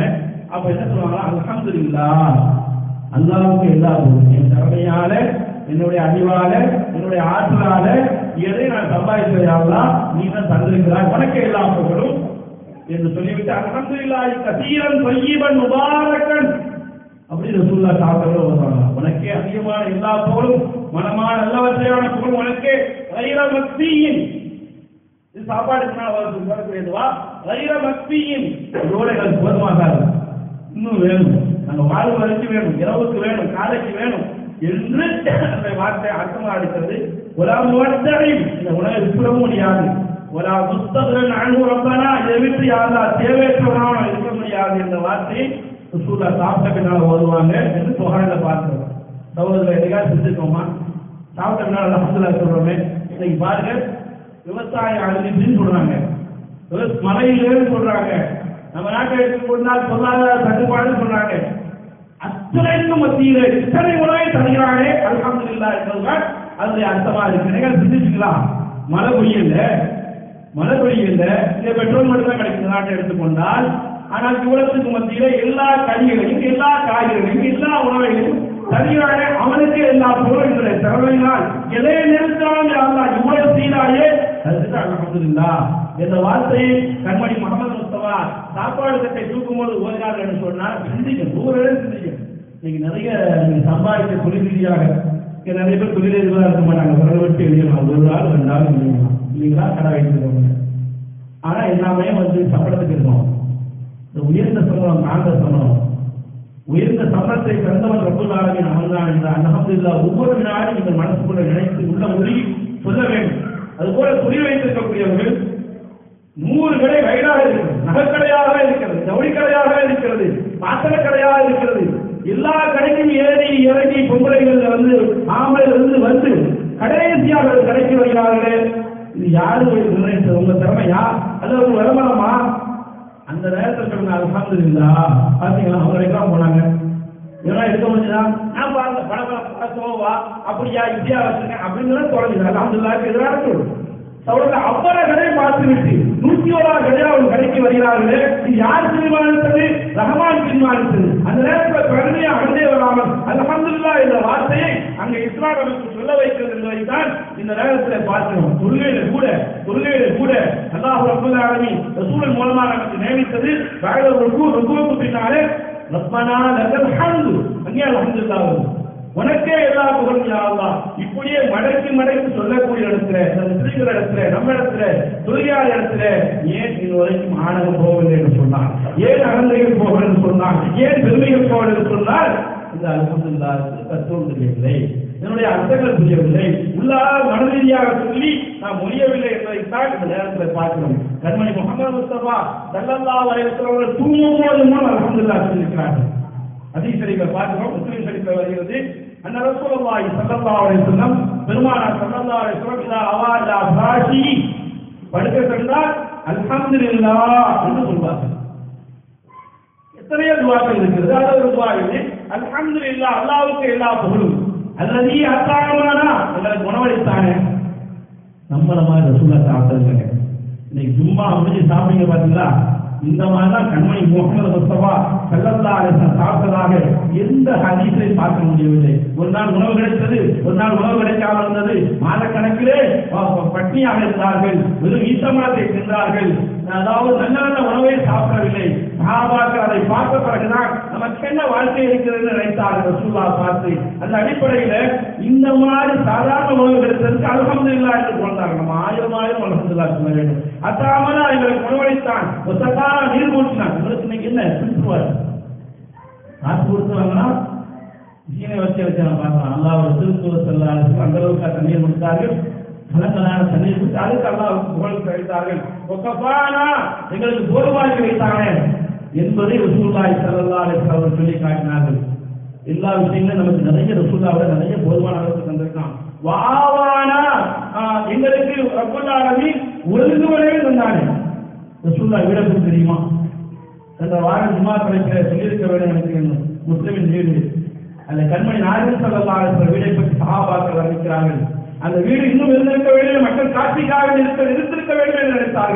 அப்ப என்ன சொல்லுவாங்க அல்ஹம்துலில்லாஹ் அல்லாஹ்வுக்கு எல்லா புகழும் என் திறமையால என்னுடைய அறிவால என்னுடைய ஆற்றலால எதை நான் சம்பாதித்ததையெல்லாம் நீ தான் தந்திருக்கிறாய் உனக்கு எல்லா புகழும் என்று சொல்லிவிட்டு அல்ஹம்துலில்லாஹி கசீரன் தொய்யிபன் முபாரக்கன் அப்படி ரசூல்லா சாப்பிட்டு வருவாங்க உனக்கே அதிகமான எல்லா புகழும் மனமான நல்லவற்றையான புகழ் உனக்கே வைர மக்தியின் இது சாப்பாடுக்கு நான் வரது வரக்கூடியதுவா வைர மக்தியின் இதோட எங்களுக்கு போதுமாகாது இன்னும் வேணும் நாங்க வாழ்வு வரைக்கும் வேணும் இரவுக்கு வேணும் காலைக்கு வேணும் என்று அந்த வார்த்தை அர்த்தமா இருக்கிறது ஒரு முவத்தரை இந்த உலகை விட்டுவிட முடியாது ஒரு புஸ்தகன் அன்பு ரப்பனா இதை விட்டு யாரா தேவையற்றவனாக இருக்க முடியாது என்ற வார்த்தை ரசூல்லா சாப்பிட்ட பின்னால ஓதுவாங்க என்று புகாரில் பார்க்கிறோம் சகோதரர் எதுக்காக செஞ்சுக்கோமா சாப்பிட்ட பின்னால அலமதுல்லா சொல்றோமே இன்னைக்கு பாருங்க விவசாய அழிஞ்சுன்னு சொல்றாங்க விவச- மழையிலேன்னு சொல்றாங்க நம்ம நாட்டை எடுத்துக்கொண்டால் பொருளாதார தட்டுப்பாடுன்னு சொல்றாங்க அத்தனைக்கும் மத்தியில இத்தனை உணவை தருகிறானே அல்ஹம்துலில்லாஹ் என்பதுதான் அதனுடைய அர்த்தமா இருக்கு நீங்கள் சிந்திச்சுக்கலாம் மழை பெய்யல மழை பெய்யல இந்த பெட்ரோல் மட்டும் தான் கிடைக்குது நாட்டை எடுத்துக்கொண்டால் ஆனால் இவ்வளவுக்கு மத்தியில எல்லா கனிகளையும் எல்லா காய்கறிகளையும் எல்லா உணவைகளையும் தருகிறானே அவனுக்கு எல்லா பொருளுடைய திறமையினால் எதை நிறுத்தாலும் அல்லாஹ் இவ்வளவு செய்தாயே அதுக்கு அல்ஹம்துலில்லாஹ் என்ற வார்த்தையை கண்மணி முகமது முஸ்தபா சாப்பாடு தட்டை தூக்கும் போது ஓதுகிறார்கள் என்று சொன்னால் சிந்திக்கும் நூறு சிந்திக்கும் நீங்க நிறைய நீங்க சம்பாதிக்க தொழில் ரீதியாக இங்க நிறைய பேர் தொழில் எதுவாக இருக்க மாட்டாங்க பிறகு விட்டு எழுதிடலாம் ஒரு நாள் ரெண்டு நாள் எழுதிடலாம் இல்லைங்களா கடை வைக்கிறவங்க ஆனா எல்லாமே வந்து சம்பளத்துக்கு இருக்கும் இந்த உயர்ந்த சம்பளம் தாழ்ந்த சம்பளம் உயர்ந்த சம்பளத்தை பிறந்தவன் ரப்பல் ஆலமின் அவன் தான் என்ற அல்ஹம்துலில்லா ஒவ்வொரு நாளும் இந்த மனசுக்குள்ள நினைத்து உள்ள உருகி சொல்ல வேண்டும் அதுபோல துணி வைத்திருக்கக்கூடியவர்கள் நூறு கடை வயதாக இருக்கிறது நகைக்கடையாக இருக்கிறது ஜவுளி கடையாக இருக்கிறது பாத்திர கடையாக இருக்கிறது எல்லா கடைக்கும் ஏறி இறங்கி பொம்பளைகள் வந்து ஆம்பளை வந்து வந்து கடைசியாக ஒரு கடைக்கு வருகிறார்களே இது யாரு நிர்ணயித்தது உங்க திறமையா அல்லது ஒரு விளம்பரமா அந்த நேரத்தில் சொன்ன அல்ஹம்துலில்லா பாத்தீங்களா அவங்க எல்லாம் போனாங்க இதெல்லாம் எடுக்க முடியுதா நான் பாருங்க பணம் பணத்தோவா அப்படியா இப்படியா வச்சிருக்கேன் அப்படின்னு தொடங்குது அல்ஹம்துலில்லாஹ்க்கு எதிரான சொல் அவர்கள் அவ்வளவு கடை பார்த்துவிட்டு நூத்தி ஓராறு கடையா ஒரு கடைக்கு வருகிறார்களே இது யார் தீர்மானித்தது ரஹமான் தீர்மானித்தது அந்த நேரத்தில் கருணையை அகந்தே வராமல் அல்ஹம்துலில்லா என்ற வார்த்தையை அங்க இஸ்லாம் நமக்கு சொல்ல வைக்கிறது என்பதைத்தான் இந்த நேரத்தில் பார்க்கிறோம் தொழுகையில கூட தொழுகையில கூட அல்லாஹ் ரப்பல் ஆலமீன் ரசூலின் மூலமா நமக்கு நியமித்தது பகல ருக்கு ருக்குவுக்கு பின்னாலே ரப்பனா லக்கல் ஹம்து அங்கே அல்ஹம்துலில்லாஹ் வருது. உனக்கே எல்லா புகழும் யா அல்லாஹ் இப்படியே மடக்கி மடக்கி சொல்லக்கூடிய இடத்துல இந்த முஸ்லிம்கள் இடத்துல நம்ம இடத்துல தொழிலாளர் இடத்துல ஏன் இது வரைக்கும் ஆணவம் போகவில்லை என்று சொன்னார் ஏன் அகந்தைகள் போகவில்லை என்று சொன்னார் ஏன் பெருமைகள் போகவில்லை என்று சொன்னார் இந்த அல்ஹம்துலில்லாஹ்க்கு தத்துவம் தெரியவில்லை என்னுடைய அர்த்தங்கள் புரியவில்லை உள்ளார மன ரீதியாக சொல்லி நாம் மொழியவில்லை என்பதைத்தான் இந்த நேரத்தில் பார்க்கிறோம் கண்மணி முகமது முஸ்தபா சல்லல்லாஹு அலைஹி வஸல்லம் அவர்கள் தூங்கும் போது மூலம் அல்ஹம்துலில்லாஹ் சொல்லியிருக்கிறார்கள் ஹதீஸ் ஷரீஃபை பார்க்கிறோம் முஸ்லிம் ஷரீஃபில் வருகிறது அன்ன ரசூலுல்லாஹி ஸல்லல்லாஹு அலைஹி வஸல்லம் பெருமானார் ஸல்லல்லாஹு அலைஹி வஸல்லம் இதா அவாலா ஃபாஷி படுக்க சென்றால் அல்ஹம்துலில்லாஹ் என்று சொல்வார்கள் எத்தனையோ துவாக்கள் இருக்கிறது அது ஒரு துவா இது அல்ஹம்துலில்லாஹ் அல்லாஹ்வுக்கு எல்லா புகழும் அல்லது அத்தாகமானா எங்களுக்கு உணவளித்தானே நம்மள மாதிரி ரசூலா சாப்பிட்டது இன்னைக்கு ஜும்மா முடிஞ்சு சாப்பிடுங்க பாத்தீங்களா இந்த மாதிரி தான் கண்மணி முகமது முஸ்தபா செல்லல்லா சாப்பிட்டதாக எந்த ஹதீஸை பார்க்க முடியவில்லை ஒரு நாள் உணவு கிடைத்தது ஒரு நாள் உணவு கிடைக்காமல் இருந்தது மாதக்கணக்கிலே ப- ப- பட்டினியாக இருந்தார்கள் வெறும் ஈசமரத்தை சென்றார்கள் அதாவது நல்ல நல்ல உணவை சாப்பிடவில்லை சஹாபாக்கள் அதை பார்த்த பிறகுதான் நமக்கு என்ன வாழ்க்கை இருக்கிறது நினைத்தார்கள் ரசூலா பார்த்து அந்த அடிப்படையில இந்த மாதிரி சாதாரண உணவு கிடைத்ததுக்கு அல்ஹம்துலில்லாஹ் என்று சொன்னார்கள் நம்ம ஆயிரம் ஆயிரம் அல்ஹம்துலில்லாஹ் சொல்ல வேண்டும் அத்தாமலா எங்களுக்கு உணவளித்தான் ஒத்தக்கா நீர் ஊற்றினான் உங்களுக்கு இன்னைக்கு என்ன பிடிச்சுவார் காசு கொடுத்து வாங்கினா சீனை வச்சு வச்சு நான் பார்க்கலாம் அல்லாஹ் திருத்தூர் செல்லாது அந்த அளவுக்கு தண்ணீர் கொடுத்தார்கள் கலக்கலான தண்ணீர் கொடுத்து அதுக்கு அல்லாஹ் புகழ் கழித்தார்கள் ஒக்கப்பானா எங்களுக்கு போதுமாக்கி வைத்தானே என்பதை ரசூலுல்லாஹி ஸல்லல்லாஹு அலைஹி வஸல்லம் அவர்கள் சொல்லி காட்டினார்கள் எல்லா விஷயங்களும் நமக்கு நிறைய ரசூல்லாவோட நிறைய போதுமான அளவுக்கு தந்திருக்கான் வாவானா ஆஹ், எங்களுக்கு ரப்பல் ஆலமீன் ஒழுங்குமுறையில் தந்தானே ரசூல்லா வீடு தெரியுமா சென்ற வாரம் ஜும்மா கலைக்கிற சொல்லியிருக்க வேண்டும் எனக்கு முஸ்லிமின் வீடு அந்த கண்மணி நாயகன் ஸல்லல்லாஹு அலைஹி வஸல்லம் வீடை பற்றி சஹாபாக்கள் வர்ணிக்கிறார்கள் அந்த வீடு இன்னும் இருந்திருக்க வேண்டும் மக்கள் காட்சிக்காக இருக்க இருந்திருக்க வேண்டும் என்று நினைத்தார்கள்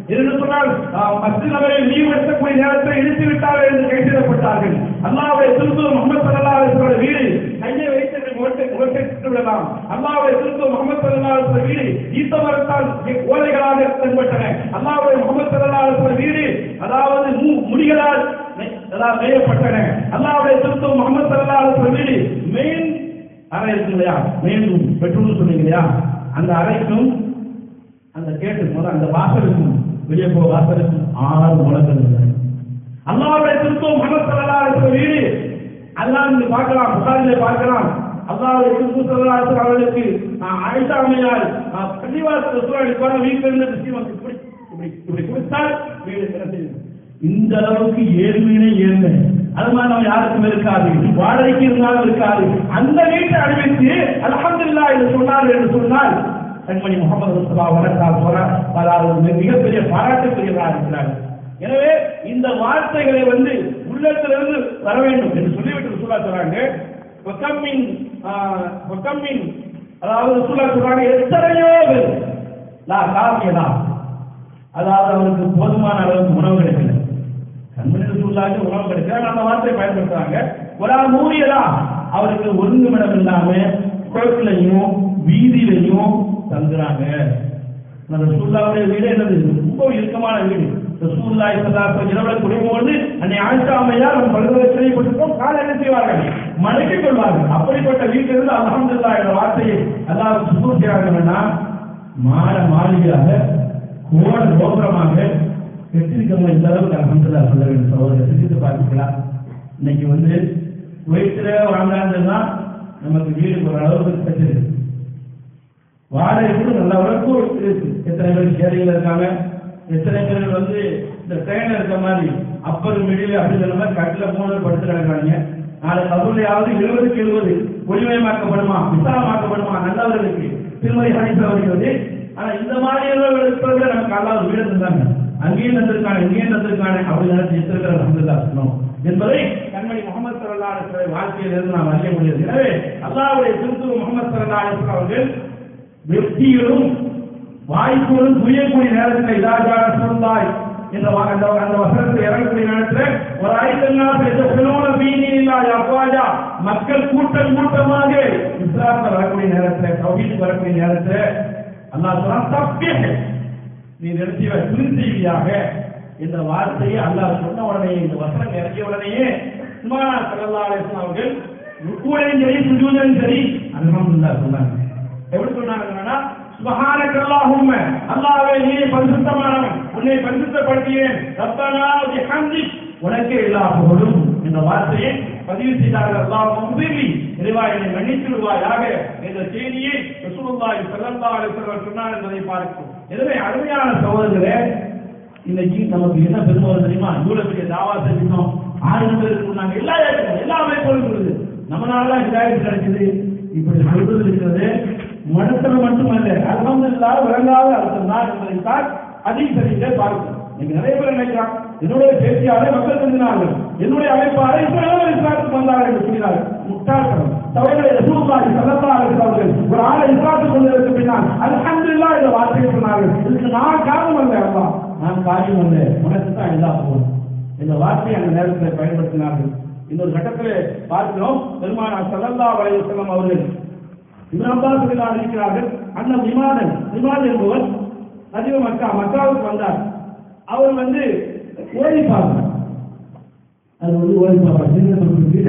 என்று சொன்னால் மஸ்ஜித் நபரை லீவ் எடுக்கக்கூடிய நேரத்தில் இடித்து விட்டார்கள் என்று கைதிடப்பட்டார்கள் அல்லாவுடைய திருத்தூர் முகமது சல்லா அலிஸ்வரோட வீடு கையை வைத்து முகத்தை முகத்தை சுட்டு விடலாம் அல்லாவுடைய திருத்தூர் முகமது சல்லா அலிஸ்வர வீடு ஈத்த மரத்தால் ஓலைகளாக தென்பட்டன அல்லாவுடைய முகமது சல்லா அலிஸ்வர வீடு அதாவது மு- முடிகளால் நெ- அதாவது மேயப்பட்டன அல்லாவுடைய திருத்தூர் முகமது சல்லா அலிஸ்வர வீடு மெயின் அறை இருக்கு இல்லையா மெயின் ரூம் பெட்ரூம் சொன்னீங்க இல்லையா அந்த அறைக்கும் அந்த கேட்டு போது அந்த வாசலுக்கும் வெளியே போக வாசலுக்கும் ஆறு முழங்கள் இருந்தன அல்லாவுடைய திருத்தம் முகமது சல்லா இருக்கிற வீடு அல்லாஹ் நீங்க பார்க்கலாம் புகாரிலே பார்க்கலாம் அல்லாவுடைய திருத்து சல்லா அவர்களுக்கு ஆஹ், ஆயிஷா அம்மையார் ஆஹ், பள்ளிவாசல் சூழலிப்பான வீட்டில் இருந்து விஷயம் இப்படி இப்படி இப்படி கொடுத்தால் வீடு திறந்து இந்த அளவுக்கு ஏழ்மையிலே ஏழ்மை அது மாதிரி நம்ம யாருக்கும் இருக்காது வாடகைக்கு இருந்தாலும் இருக்காது அந்த வீட்டை அறிவித்து அல்ஹம்துலில்லாஹ் என்று சொன்னார் என்று சொன்னால் கண்மணி முகமது முஸ்தபா வணக்கம் போற அதாவது மிகப்பெரிய பாராட்டுக்குரியவராக இருக்கிறார் எனவே இந்த வார்த்தைகளை வந்து உள்ளத்திலிருந்து வர வேண்டும் என்று சொல்லிவிட்டு சொல்ல சொல்றாங்க ஒக்கம்மின் ஒக்கம்மின் அதாவது சொல்ல சொல்றாங்க எத்தனையோ பேர் லா காமியதா அதாவது அவருக்கு போதுமான அளவுக்கு உணவு கிடைக்கல கண்மணி சூழ்நாட்டு உணவு கிடைக்கல அந்த வார்த்தையை பயன்படுத்துறாங்க ஒரு மூடியதா அவருக்கு ஒருங்குமிடம் இல்லாம குளத்திலையும் வீதியிலையும் தங்குறாங்க அந்த ரசூல்லாவுடைய வீடு என்னது ரொம்ப இறுக்கமான வீடு ரசூல்லா இப்பதாக இரவுல குடிபோது அன்னை ஆயிஷா அம்மையார் நம்ம பல்வேறு செய்யப்பட்டிருக்கோம் காலை என்ன செய்வார்கள் மடக்கிக் கொள்வார்கள் அப்படிப்பட்ட வீட்டிலிருந்து அல்ஹம்துல்லா என்ற வார்த்தையை அல்லாஹ் சுத்தம் செய்கிறாங்கன்னா மாட மாளிகையாக கோட கோபுரமாக கெட்டிருக்கவங்க இந்த அளவுக்கு அல்ஹம்துல்லா சொல்ல வேண்டும் சகோதரர் சிந்தித்து பார்த்துக்கலாம் இன்னைக்கு வந்து குவைத்துல வாழ்ந்தாங்கன்னா நமக்கு வீடு ஒரு அளவுக்கு கட்டிருக்கு வாடகை கூட நல்ல அளவுக்கு இருக்கு எத்தனை பேர் சேரியில் இருக்காங்க எத்தனை பேர் வந்து இந்த ட்ரெயினில் இருக்க மாதிரி அப்பர் மிடில் அப்படிங்கிற மாதிரி கட்டில மூணு பேர் படுத்து கிடக்குறாங்க நாளை கபூர்லையாவது எழுபதுக்கு எழுபது ஒளிமயமாக்கப்படுமா விசாலமாக்கப்படுமா நல்லவர்களுக்கு திருமதி ஹனிசா வருகிறது ஆனா இந்த மாதிரி இருக்கிறவங்க நமக்கு அல்லாத வீடு இருந்தாங்க அங்கேயும் தந்திருக்காங்க இங்கேயும் தந்திருக்காங்க அப்படி நினைச்சு இருக்கிற அஹமதுல்லா சொல்லணும் என்பதை கண்மணி முகமது சல்லா அலிஸ்வரை வாழ்க்கையிலிருந்து நாம் அறிய முடியாது எனவே அல்லாவுடைய திருத்தூர் முகமது சல்லா அலிஸ்வரம் அவர்கள் வெற்றியிலும் வாய்ப்புகளும் புரியக்கூடிய நேரத்தில் இதாஜான சொல்லாய் என்ற வா- அந்த அந்த வசனத்தை இறங்கக்கூடிய நேரத்தில் ஒரு ஐந்தெல்லாம் பேச பிலோன பீனியில்லா அப்பாஜா மக்கள் கூட்டம் கூட்டமாக இஸ்லாத்தில் வரக்கூடிய நேரத்தில் கவிட்டு வரக்கூடிய நேரத்தில் அல்லாஹ் சொல்றான் தப்பே நீ நிறுத்திய திருத்தெய்தியாக இந்த வார்த்தையை அல்லாஹ் சொன்ன உடனே இந்த வசனம் இறங்கிய உடனேயே சுமாரா சல்லா அலிஸ்லாம் அவர்கள் ருக்குவையும் சரி சுஜூதையும் சரி அல்ஹம்துலில்லாஹ் சொன்னாங்க எப்படி சொன்னாங்கன்னா சுபஹானக அல்லாஹும்ம அல்லாஹ்வே நீ பரிசுத்தமானவன் உன்னை பரிசுத்தப்படுத்தியேன் ரப்பனா பிஹம்தி உனக்கே எல்லா புகழும் என்ற வார்த்தையை பதிவு செய்தார்கள் அல்லாஹ் முஃபிர்லி இறைவா என்னை மன்னித்து விடுவாயாக என்ற செய்தியை ரசூலுல்லாஹி ஸல்லல்லாஹு அலைஹி வஸல்லம் சொன்னார் என்பதை பார்க்கிறோம் எனவே அருமையான சகோதரர்களே இன்னைக்கு நமக்கு என்ன பெருமை வருது தெரியுமா இவ்வளவு பெரிய தாவா செஞ்சோம் ஆயிரம் பேர் இருந்தாங்க எல்லா ஏற்கனவே எல்லா அமைப்புகளும் இருக்குது நம்மளால ஹிதாயத்து கிடைச்சது இப்படி சொல்றது இருக்கிறது மனத்துல மட்டுமல்ல அல்ஹம்துலில்லாஹ் விளங்காத அர்த்தம் தான் என்பதை தான் அதிக சரியிலே பார்க்கிறோம் இன்னைக்கு நிறைய பேர் நினைக்கிறான் என்னுடைய பேச்சியாலே மக்கள் செஞ்சினார்கள் என்னுடைய அமைப்பாளர் இஸ்லாமிய இஸ்லாத்துக்கு வந்தார்கள் என்று சொன்னார்கள் முட்டாள்தனம் தவறுகளை ரசூலுல்லாஹி ஸல்லல்லாஹு அலைஹி வஸல்லம் ஒரு ஆளை இஸ்லாத்துக்கு கொண்டதற்கு பின்னால் அல்ஹம்துலில்லாஹ் என்ற வார்த்தையை சொன்னார்கள் இதுக்கு நான் காரணம் அல்ல அல்லாஹ் நான் காரியம் அல்ல உனக்கு தான் எல்லா போகும் இந்த வார்த்தையை அந்த நேரத்தில் பயன்படுத்தினார்கள் இன்னொரு கட்டத்தில் பார்க்கிறோம் பெருமானார் ஸல்லல்லாஹு அலைஹி வஸல்லம் அவர்கள் இப்னு அப்பாஸ் ரலியல்லாஹு இருக்கிறார்கள் அண்ணன் விமானன் விமான் என்பவர் அதிக மக்கா மக்காவுக்கு வந்தார் அவர் வந்து ஓடி பார்த்தார் அது வந்து ஓடி பார்ப்பார் சின்ன தொகுதிக்கு